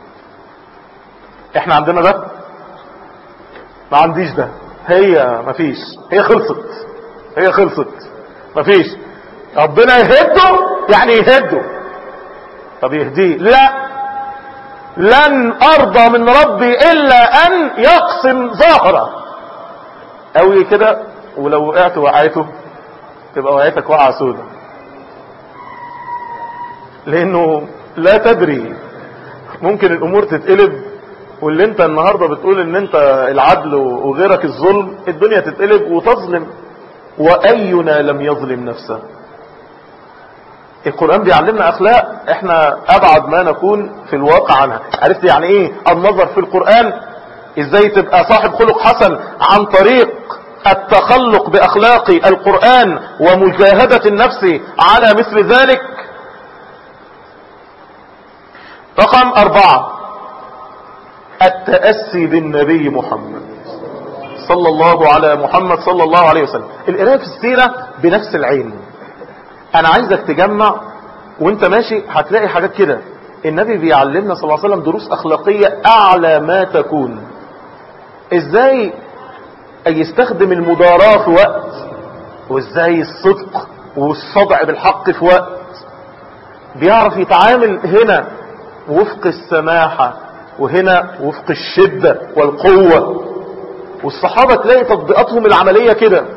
احنا عندنا ده ما عنديش ده هي مفيش هي خلصت هي خلصت مفيش ربنا يهده يعني يهده طب يهديه لا لن ارضى من ربي الا ان يقسم ظاهره قوي كده ولو وقعت وقعته تبقى وقعتك وقعه سودة لانه لا تدري ممكن الامور تتقلب واللي انت النهاردة بتقول ان انت العدل وغيرك الظلم الدنيا تتقلب وتظلم واينا لم يظلم نفسه القرآن بيعلمنا اخلاق احنا ابعد ما نكون في الواقع عنها عرفت يعني ايه النظر في القرآن ازاي تبقى صاحب خلق حسن عن طريق التخلق باخلاق القرآن ومجاهدة النفس على مثل ذلك رقم اربعة التأسي بالنبي محمد صلى الله على محمد صلى الله عليه وسلم القراءة في السيرة بنفس العين انا عايزك تجمع وانت ماشي هتلاقي حاجات كده النبي بيعلمنا صلى الله عليه وسلم دروس اخلاقية اعلى ما تكون ازاي يستخدم المداراة في وقت وازاي الصدق والصدع بالحق في وقت بيعرف يتعامل هنا وفق السماحة وهنا وفق الشدة والقوة والصحابة تلاقي تطبيقاتهم العملية كده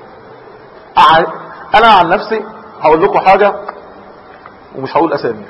انا عن نفسي هقول لكم حاجة ومش هقول اسامي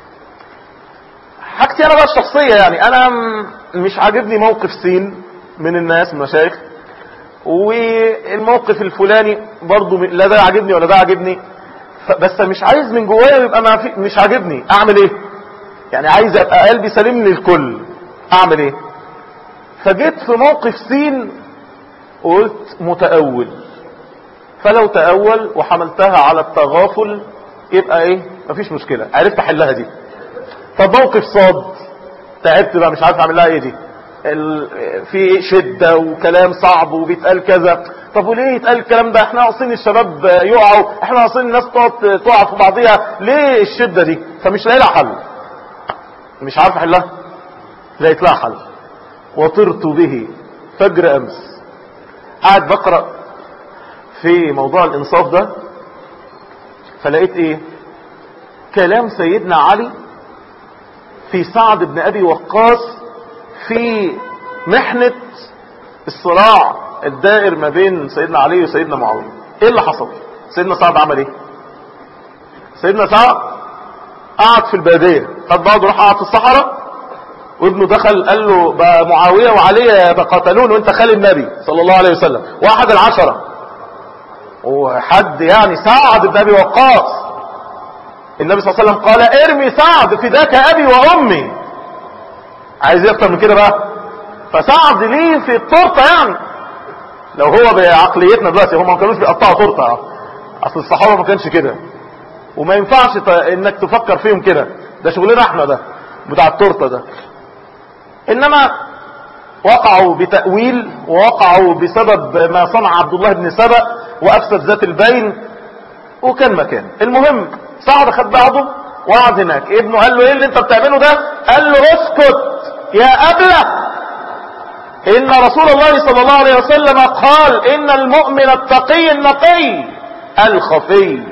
حاجتي انا بقى الشخصية يعني انا مش عاجبني موقف سين من الناس المشايخ والموقف الفلاني برضو لا ده عاجبني ولا ده عاجبني بس مش عايز من جوايا يبقى ما في مش عاجبني اعمل ايه يعني عايز ابقى قلبي سليم للكل اعمل ايه فجيت في موقف سين وقلت متأول فلو تأول وحملتها على التغافل يبقى ايه مفيش مشكلة عرفت احلها دي طب موقف صاد تعبت بقى مش عارف اعمل لها ايه دي في شدة وكلام صعب وبيتقال كذا طب وليه يتقال الكلام ده احنا عاوزين الشباب يقعوا احنا عاوزين الناس تقعد تقع في بعضيها ليه الشدة دي فمش لاقي لها حل مش عارف احلها لقيت لها حل وطرت به فجر امس قاعد بقرأ في موضوع الانصاف ده فلقيت ايه كلام سيدنا علي في سعد بن ابي وقاص في محنة الصراع الدائر ما بين سيدنا علي وسيدنا معاوية ايه اللي حصل سيدنا سعد عمل ايه سيدنا سعد قعد في البادية خد بعضه راح قعد في الصحراء وابنه دخل قال له بقى معاوية وعلي يتقاتلون وانت خال النبي صلى الله عليه وسلم واحد العشرة وحد يعني سعد بن ابي وقاص النبي صلى الله عليه وسلم قال ارمي سعد فداك ابي وامي عايز اكتر من كده بقى فسعد ليه في التورته يعني لو هو بعقليتنا دلوقتي هم ما كانوش بيقطعوا تورته اصل الصحابه ما كانش كده وما ينفعش انك تفكر فيهم كده ده شغلنا احنا ده بتاع التورته ده انما وقعوا بتأويل ووقعوا بسبب ما صنع عبد الله بن سبأ وافسد ذات البين وكان مكان المهم سعد خد بعضه وقعد هناك ابنه قال له ايه اللي انت بتعمله ده قال له اسكت يا ابله ان رسول الله صلى الله عليه وسلم قال ان المؤمن التقي النقي الخفي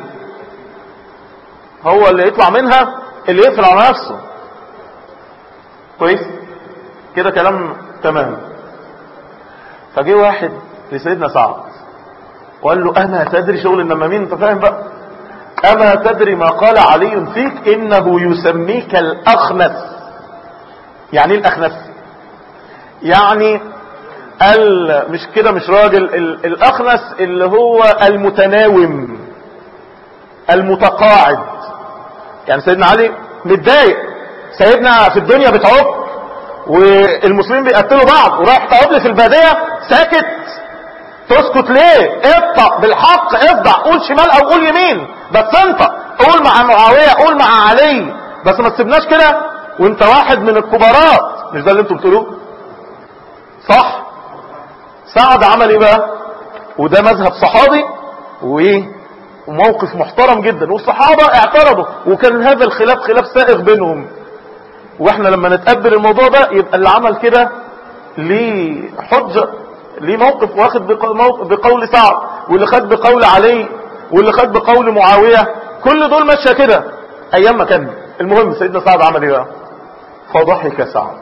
هو اللي يطلع منها اللي يقفل على نفسه كويس كده كلام تمام فجه واحد لسيدنا سعد وقال له اما تدري شغل النمامين انت فاهم بقى اما تدري ما قال علي فيك انه يسميك الاخنس يعني ايه الاخنس يعني ال مش كده مش راجل ال الاخنس اللي هو المتناوم المتقاعد يعني سيدنا علي متضايق سيدنا في الدنيا بتعق والمسلمين بيقتلوا بعض ورايح تقعد لي في البادية ساكت تسكت ليه اطق بالحق افضع قول شمال او قول يمين بس انت قول مع معاوية قول مع علي بس ما تسيبناش كده وانت واحد من الكبارات مش ده اللي انتوا بتقولوه صح سعد عمل ايه بقى وده مذهب صحابي وايه وموقف محترم جدا والصحابة اعترضوا وكان هذا الخلاف خلاف سائغ بينهم واحنا لما نتقبل الموضوع ده يبقى اللي عمل كده ليه حجة ليه موقف واخد بقول سعد واللي خد بقول علي واللي خد بقول معاوية كل دول ماشية كده ايام ما كان المهم سيدنا سعد عمل ايه بقى فضحك سعد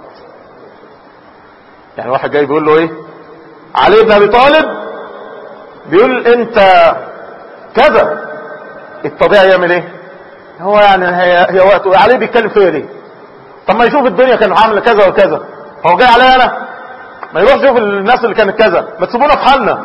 يعني واحد جاي بيقول له ايه علي بن ابي طالب بيقول انت كذا الطبيعي يعمل ايه هو يعني هي, هي وقته علي بيتكلم فيا ليه طب ما يشوف الدنيا كانت عامله كذا وكذا هو جاي عليا انا ما يروح يشوف الناس اللي كانت كذا ما تسيبونا في حالنا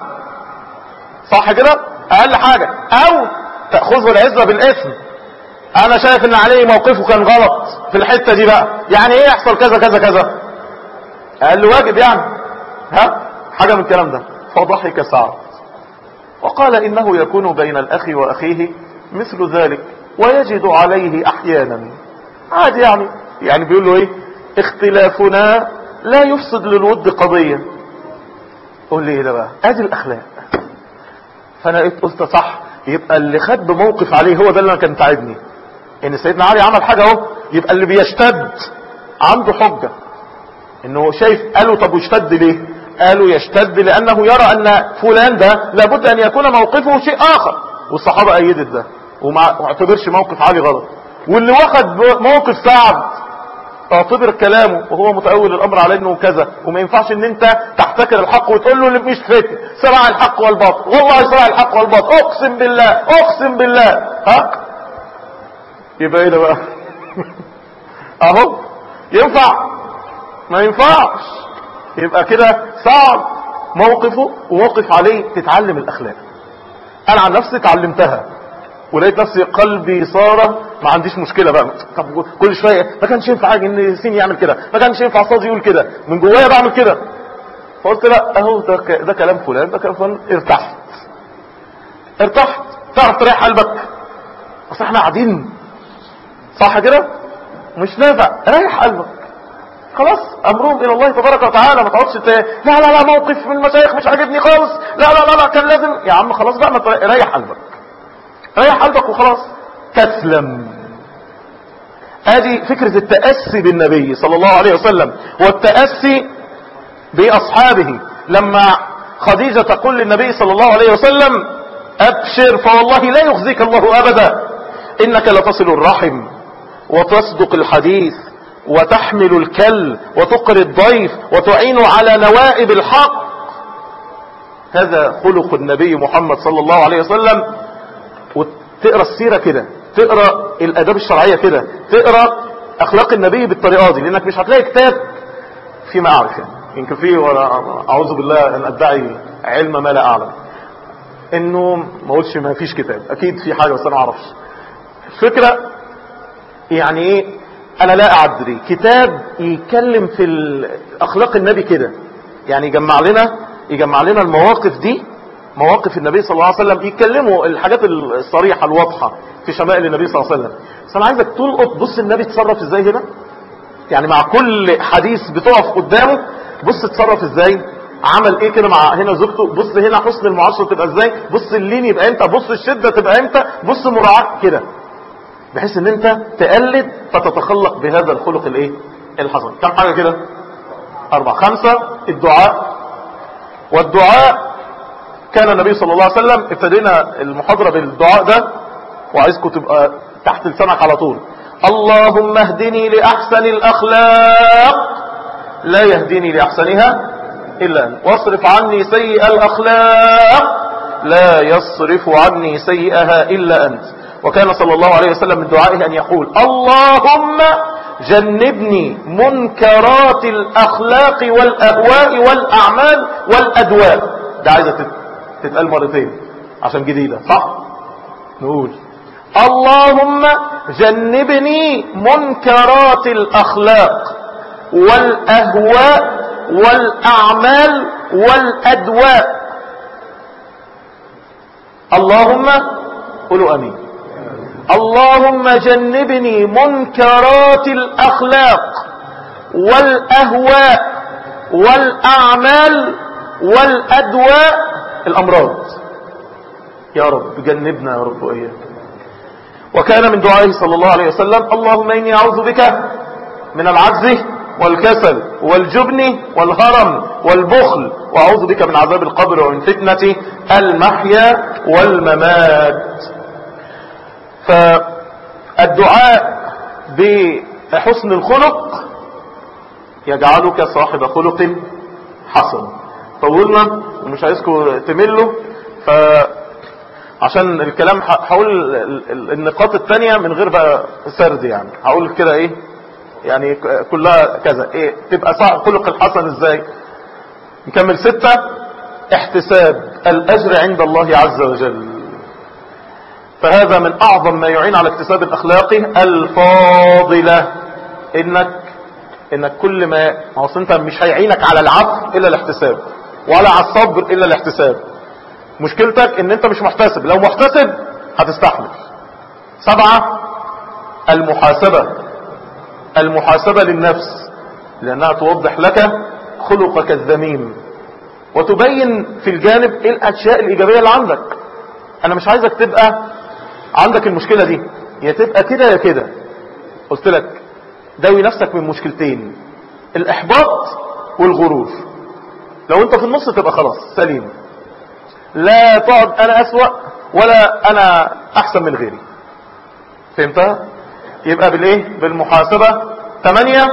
صح كده اقل حاجة او تأخذه العزة بالاسم انا شايف ان عليه موقفه كان غلط في الحتة دي بقى يعني ايه يحصل كذا كذا كذا اقل واجب يعني ها حاجة من الكلام ده فضحك سعد وقال انه يكون بين الاخ واخيه مثل ذلك ويجد عليه احيانا عادي يعني يعني بيقول له ايه اختلافنا لا يفسد للود قضية قول لي ايه ده بقى ادي الاخلاق فانا قلت صح يبقى اللي خد بموقف عليه هو ده اللي كان تعبني ان سيدنا علي عمل حاجة اهو يبقى اللي بيشتد عنده حجة انه شايف قالوا طب واشتد ليه قالوا يشتد لانه يرى ان فلان ده لابد ان يكون موقفه شيء اخر والصحابة ايدت ده وما اعتبرش موقف علي غلط واللي واخد موقف سعد اعتبر كلامه وهو متأول الامر على انه كذا وما ينفعش ان انت تحتكر الحق وتقول له اللي مش فتن صراع الحق والباطل والله صراع الحق والباطل اقسم بالله اقسم بالله ها يبقى ايه ده بقى اهو ينفع ما ينفعش يبقى كده صعب موقفه وموقف عليه تتعلم الاخلاق انا عن نفسي اتعلمتها ولقيت نفسي قلبي صار ما عنديش مشكلة بقى طب كل شوية ما كانش ينفع ان سين يعمل كده ما كانش ينفع صاد يقول كده من جوايا بعمل كده فقلت لا اهو ده, ك... ده كلام فلان ده كلام فلان ارتحت ارتحت تعرف تريح قلبك اصل احنا قاعدين صح كده مش نافع ريح قلبك خلاص امرهم الى الله تبارك وتعالى ما تقعدش ت... لا لا لا موقف من المشايخ مش عاجبني خالص لا لا لا لا كان لازم يا عم خلاص بقى ما ريح قلبك ريح قلبك وخلاص تسلم ادي فكرة التأسي بالنبي صلى الله عليه وسلم والتأسي بأصحابه لما خديجة تقول للنبي صلى الله عليه وسلم أبشر فوالله لا يخزيك الله أبدا إنك لتصل الرحم وتصدق الحديث وتحمل الكل وتقر الضيف وتعين على نوائب الحق هذا خلق النبي محمد صلى الله عليه وسلم وتقرأ السيرة كده تقرأ الاداب الشرعية كده تقرأ اخلاق النبي بالطريقة دي لانك مش هتلاقي كتاب فيما اعرف يعني يمكن فيه ولا اعوذ بالله ان ادعي علم ما لا اعلم انه ما اقولش ما فيش كتاب اكيد في حاجة بس انا ما اعرفش الفكرة يعني ايه انا لا اعدري كتاب يتكلم في اخلاق النبي كده يعني يجمع لنا يجمع لنا المواقف دي مواقف النبي صلى الله عليه وسلم يتكلموا الحاجات الصريحة الواضحة في شمائل النبي صلى الله عليه وسلم بس انا عايزك تلقط بص النبي اتصرف ازاي هنا يعني مع كل حديث بتقف قدامه بص اتصرف ازاي عمل ايه كده مع هنا زوجته بص هنا حسن المعاشره تبقى ازاي بص اللين يبقى امتى بص الشده تبقى امتى بص مراعاه كده بحيث ان انت تقلد فتتخلق بهذا الخلق الايه الحسن كم حاجه كده اربع خمسه الدعاء والدعاء كان النبي صلى الله عليه وسلم ابتدينا المحاضره بالدعاء ده وعايزكم تبقى تحت لسانك على طول اللهم اهدني لأحسن الأخلاق لا يهديني لأحسنها إلا أنت واصرف عني سيء الأخلاق لا يصرف عني سيئها إلا أنت وكان صلى الله عليه وسلم من دعائه أن يقول اللهم جنبني منكرات الأخلاق والأهواء والأعمال والأدواء ده عايزة تتقال مرتين عشان جديدة صح نقول اللهم جنبني منكرات الأخلاق والأهواء والأعمال والأدواء اللهم قولوا أمين اللهم جنبني منكرات الأخلاق والأهواء والأعمال والأدواء الأمراض يا رب جنبنا يا رب وإياك وكان من دعائه صلى الله عليه وسلم اللهم إني أعوذ بك من العجز والكسل والجبن والهرم والبخل وأعوذ بك من عذاب القبر ومن فتنة المحيا والممات فالدعاء بحسن الخلق يجعلك صاحب خلق حسن طولنا ومش عايزكم تملوا ف عشان الكلام هقول النقاط التانية من غير بقى سرد يعني هقول كده ايه يعني كلها كذا ايه تبقى صاحب خلق الحسن ازاي نكمل ستة احتساب الاجر عند الله عز وجل فهذا من اعظم ما يعين على اكتساب الاخلاق الفاضلة انك انك كل ما ما انت مش هيعينك على العفو الا الاحتساب ولا على الصبر الا الاحتساب مشكلتك ان انت مش محتسب لو محتسب هتستحمل سبعة المحاسبة المحاسبة للنفس لانها توضح لك خلقك الذميم وتبين في الجانب ايه الاشياء الايجابية اللي عندك انا مش عايزك تبقى عندك المشكلة دي يا تبقى كده يا كده قلت لك داوي نفسك من مشكلتين الاحباط والغرور لو انت في النص تبقى خلاص سليم لا تقعد انا اسوأ ولا انا احسن من غيري فهمتها يبقى بالايه بالمحاسبة ثمانية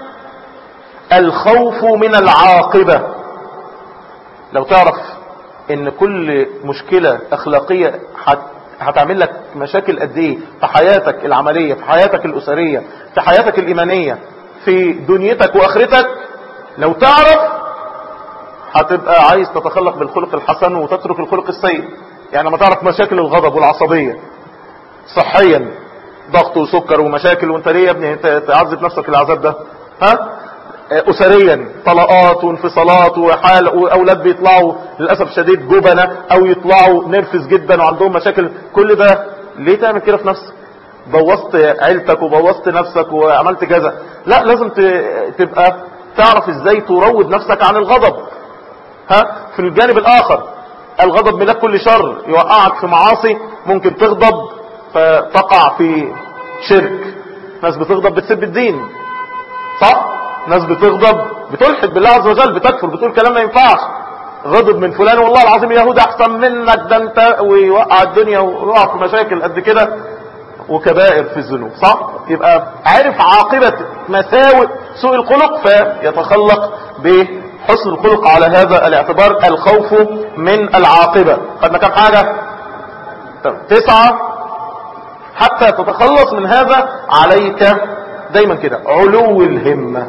الخوف من العاقبة لو تعرف ان كل مشكلة اخلاقية هت... هتعمل لك مشاكل قد ايه في حياتك العملية في حياتك الاسرية في حياتك الايمانية في دنيتك واخرتك لو تعرف هتبقى عايز تتخلق بالخلق الحسن وتترك الخلق السيء يعني ما تعرف مشاكل الغضب والعصبية صحيا ضغط وسكر ومشاكل وانت ليه يا ابني انت تعذب نفسك العذاب ده ها اسريا طلقات وانفصالات وحال واولاد بيطلعوا للاسف شديد جبنة او يطلعوا نرفز جدا وعندهم مشاكل كل ده ليه تعمل كده في نفسك بوظت عيلتك وبوظت نفسك وعملت كذا لا لازم تبقى تعرف ازاي تروض نفسك عن الغضب ها في الجانب الاخر الغضب ملاك كل شر يوقعك في معاصي ممكن تغضب فتقع في شرك ناس بتغضب بتسب الدين صح ناس بتغضب بتلحد بالله عز وجل بتكفر بتقول كلام ما ينفعش غضب من فلان والله العظيم يهود احسن منك ده انت ويوقع الدنيا ويقع في مشاكل قد كده وكبائر في الذنوب صح يبقى عارف عاقبة مساوئ سوء الخلق فيتخلق بحسن الخلق على هذا الاعتبار الخوف من العاقبة خدنا كم حاجة تسعة حتى تتخلص من هذا عليك دايما كده علو الهمة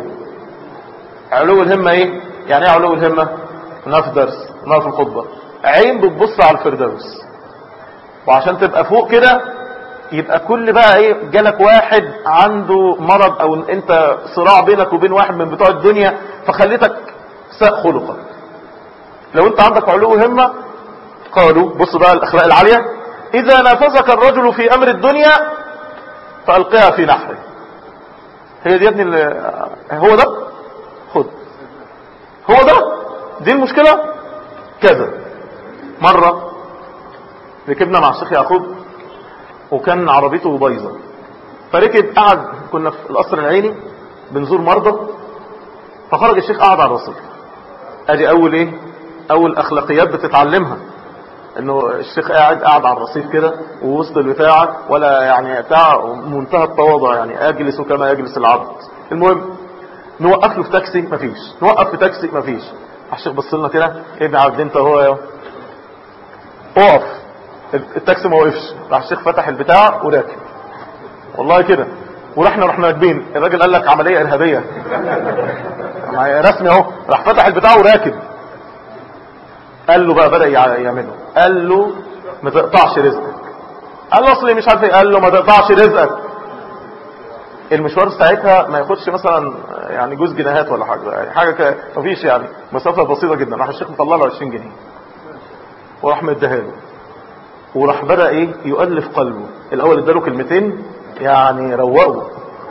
علو الهمة ايه يعني ايه علو الهمة انها في درس انها في الخطبة عين بتبص على الفردوس وعشان تبقى فوق كده يبقى كل بقى ايه جالك واحد عنده مرض او انت صراع بينك وبين واحد من بتوع الدنيا فخليتك ساء خلقك لو انت عندك علو همة قالوا بص بقى الاخلاق العالية اذا نافسك الرجل في امر الدنيا فالقيها في نحره هي دي يا ابني اللي- هو ده خد هو ده دي المشكلة كذا مرة ركبنا مع الشيخ يعقوب وكان عربيته بايظة فركب قعد كنا في القصر العيني بنزور مرضى فخرج الشيخ قعد على الرصيف ادي اول ايه اول اخلاقيات بتتعلمها انه الشيخ قاعد قاعد على الرصيف كده ووسط البتاع ولا يعني بتاع منتهى التواضع يعني اجلس كما يجلس العبد المهم نوقف له في تاكسي مفيش نوقف في تاكسي مفيش الشيخ بص لنا كده ايه يا عبد انت هو يا اقف التاكسي ما وقفش راح الشيخ فتح البتاع وراكب والله كده ورحنا رحنا راكبين الراجل قال لك عمليه ارهابيه معايا رسمي اهو راح فتح البتاع وراكب قال له بقى بدا يع- يعمله قال له ما تقطعش رزقك قال له اصلي مش عارف ايه قال له ما تقطعش رزقك المشوار ساعتها ما ياخدش مثلا يعني جوز جنيهات ولا حاجه يعني حاجه ك... مفيش يعني مسافه بسيطه جدا راح الشيخ مطلع له 20 جنيه وراح مديها له وراح بدا ايه يؤلف قلبه الاول اداله كلمتين يعني روقه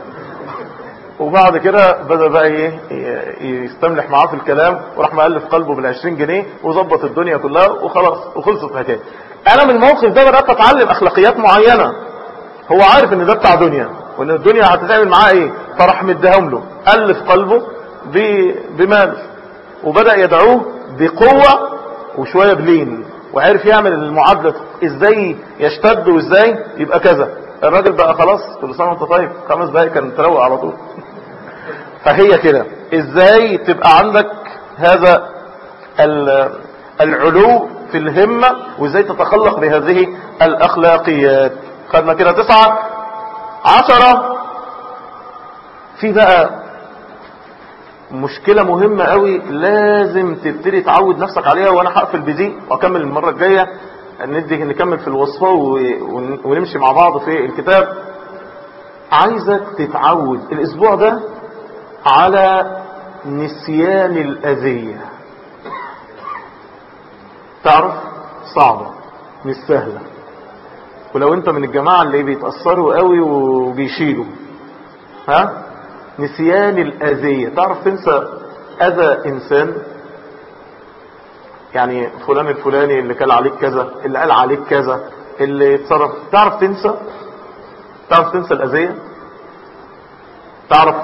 وبعد كده بدا بقى ايه ي- يستملح معاه في الكلام وراح مؤلف قلبه بال 20 جنيه وظبط الدنيا كلها وخلاص وخلصت الحكايه انا من الموقف ده بدات اتعلم اخلاقيات معينه هو عارف ان ده بتاع دنيا وان الدنيا هتتعمل معاه ايه فراح مديهم له الف قلبه ب- بمال وبدا يدعوه بقوه وشويه بلين وعرف يعمل المعادله ازاي يشتد وازاي يبقى كذا الراجل بقى خلاص كل سنه وانت طيب خمس دقايق كان تروق على طول فهي كده ازاي تبقى عندك هذا ال- العلو في الهمة وازاي تتخلق بهذه الاخلاقيات خدنا كده تسعة عشرة في بقى مشكلة مهمة قوي لازم تبتدي تعود نفسك عليها وانا هقفل بدي واكمل المرة الجاية ندي نكمل في الوصفة و- ون- ونمشي مع بعض في الكتاب عايزك تتعود الاسبوع ده على نسيان الأذية تعرف صعبة مش سهلة ولو انت من الجماعة اللي بيتأثروا قوي وبيشيلوا ها نسيان الأذية تعرف تنسى أذى إنسان يعني فلان الفلاني اللي قال عليك كذا اللي قال عليك كذا اللي اتصرف تعرف تنسى تعرف تنسى الأذية تعرف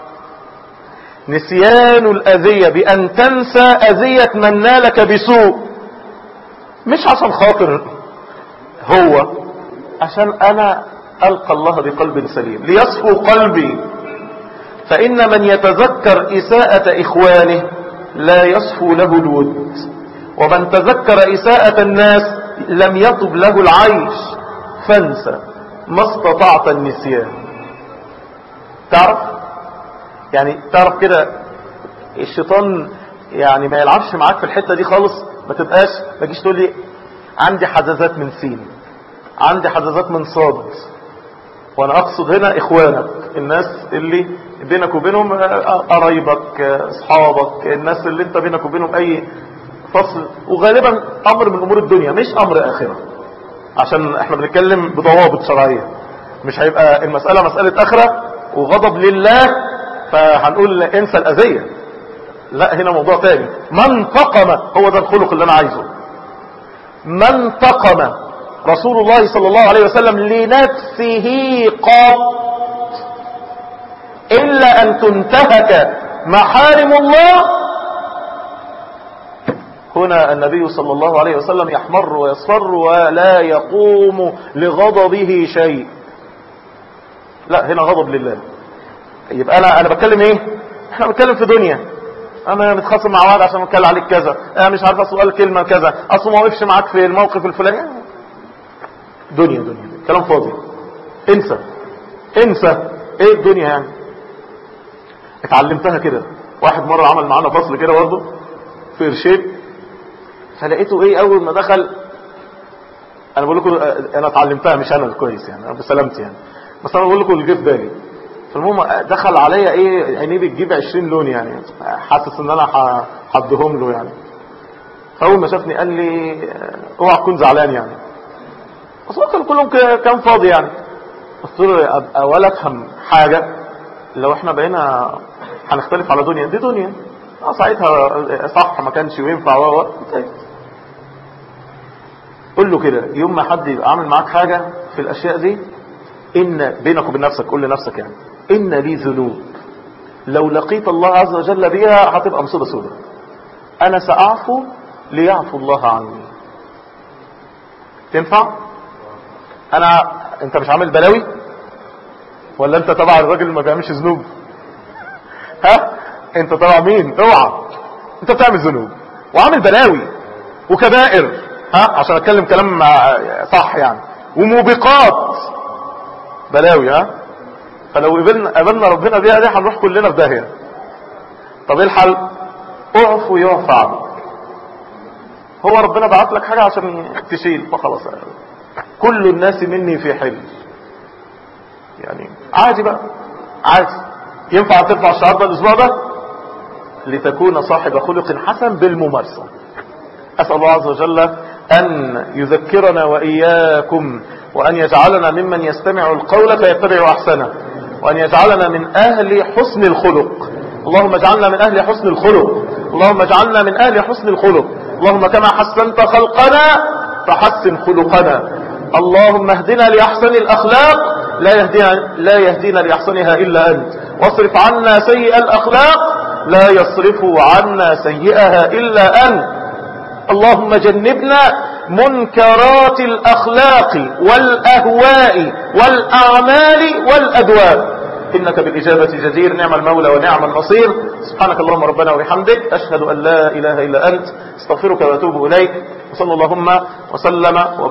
نسيان الأذية بأن تنسى أذية من نالك بسوء مش عشان خاطر هو عشان أنا ألقى الله بقلب سليم ليصفو قلبي فإن من يتذكر إساءة إخوانه لا يصفو له الود ومن تذكر إساءة الناس لم يطب له العيش فانسى ما استطعت النسيان تعرف يعني تعرف كده الشيطان يعني ما يلعبش معاك في الحتة دي خالص ما تبقاش ما تجيش تقول لي عندي حزازات من سين عندي حزازات من صاد وانا اقصد هنا اخوانك الناس اللي بينك وبينهم آه، قرايبك آه، اصحابك الناس اللي انت بينك وبينهم اي فصل وغالبا امر من امور الدنيا مش امر اخره عشان احنا بنتكلم بضوابط شرعيه مش هيبقى المساله مساله اخره وغضب لله فهنقول انسى الاذيه لا هنا موضوع تاني من تقم هو ده الخلق اللي انا عايزه من تقم رسول الله صلى الله عليه وسلم لنفسه قط إلا أن تنتهك محارم الله هنا النبي صلى الله عليه وسلم يحمر ويصفر ولا يقوم لغضبه شيء لا هنا غضب لله يبقى أنا أنا بتكلم إيه احنا بنتكلم في دنيا انا متخاصم مع واحد عشان اتكلم عليك كذا انا مش عارف اصل قال كلمه كذا اصل ما وقفش معاك في الموقف الفلاني دنيا دنيا كلام فاضي انسى انسى ايه الدنيا يعني اتعلمتها كده واحد مرة عمل معانا فصل كده برضه في ارشيد فلقيته ايه اول ما دخل انا بقول لكم انا اتعلمتها مش انا الكويس يعني انا بسلامتي يعني بس انا بقول لكم اللي جه في بالي فالمهم دخل عليا ايه عينيه بتجيب 20 لون يعني حاسس ان انا هديهم له يعني فاول ما شافني قال لي اوعى تكون زعلان يعني بس هو كان كلهم كان فاضي يعني قلت له ابقى ولا افهم حاجه لو احنا بقينا هنختلف على دنيا دي دنيا اه ساعتها صح ما كانش ينفع و قول له كده يوم ما حد يبقى عامل معاك حاجة في الاشياء دي ان بينك وبين نفسك قول لنفسك يعني ان لي ذنوب لو لقيت الله عز وجل بها هتبقى مصيبة سودة انا ساعفو ليعفو الله عني تنفع انا انت مش عامل بلاوي ولا انت تبع الراجل اللي ما بيعملش ذنوب ها انت تبع مين اوعى انت بتعمل ذنوب وعامل بلاوي وكبائر ها عشان اتكلم كلام صح يعني وموبقات بلاوي ها فلو قبلنا قبلنا ربنا بيها دي هنروح كلنا في داهيه طب ايه الحل اعف ويعفى عنك هو ربنا بعت لك حاجه عشان تشيل فخلاص كل الناس مني في حل يعني عادي بقى عادي ينفع ترفع الشعار ده الاسبوع ده لتكون صاحب خلق حسن بالممارسة أسأل الله عز وجل أن يذكرنا وإياكم وأن يجعلنا ممن يستمع القول فيتبع أحسنه وأن يجعلنا من أهل حسن الخلق اللهم اجعلنا من أهل حسن الخلق اللهم اجعلنا من أهل حسن الخلق اللهم كما حسنت خلقنا فحسن خلقنا اللهم اهدنا لأحسن الأخلاق لا يهدينا, لا يهدينا لأحسنها إلا أنت واصرف عنا سيء الأخلاق لا يصرف عنا سيئها إلا أنت اللهم جنبنا منكرات الأخلاق والأهواء والأعمال والأدواء إنك بالإجابة جدير نعم المولى ونعم النصير سبحانك اللهم ربنا وبحمدك أشهد أن لا إله إلا أنت استغفرك وأتوب إليك وصلى اللهم وسلم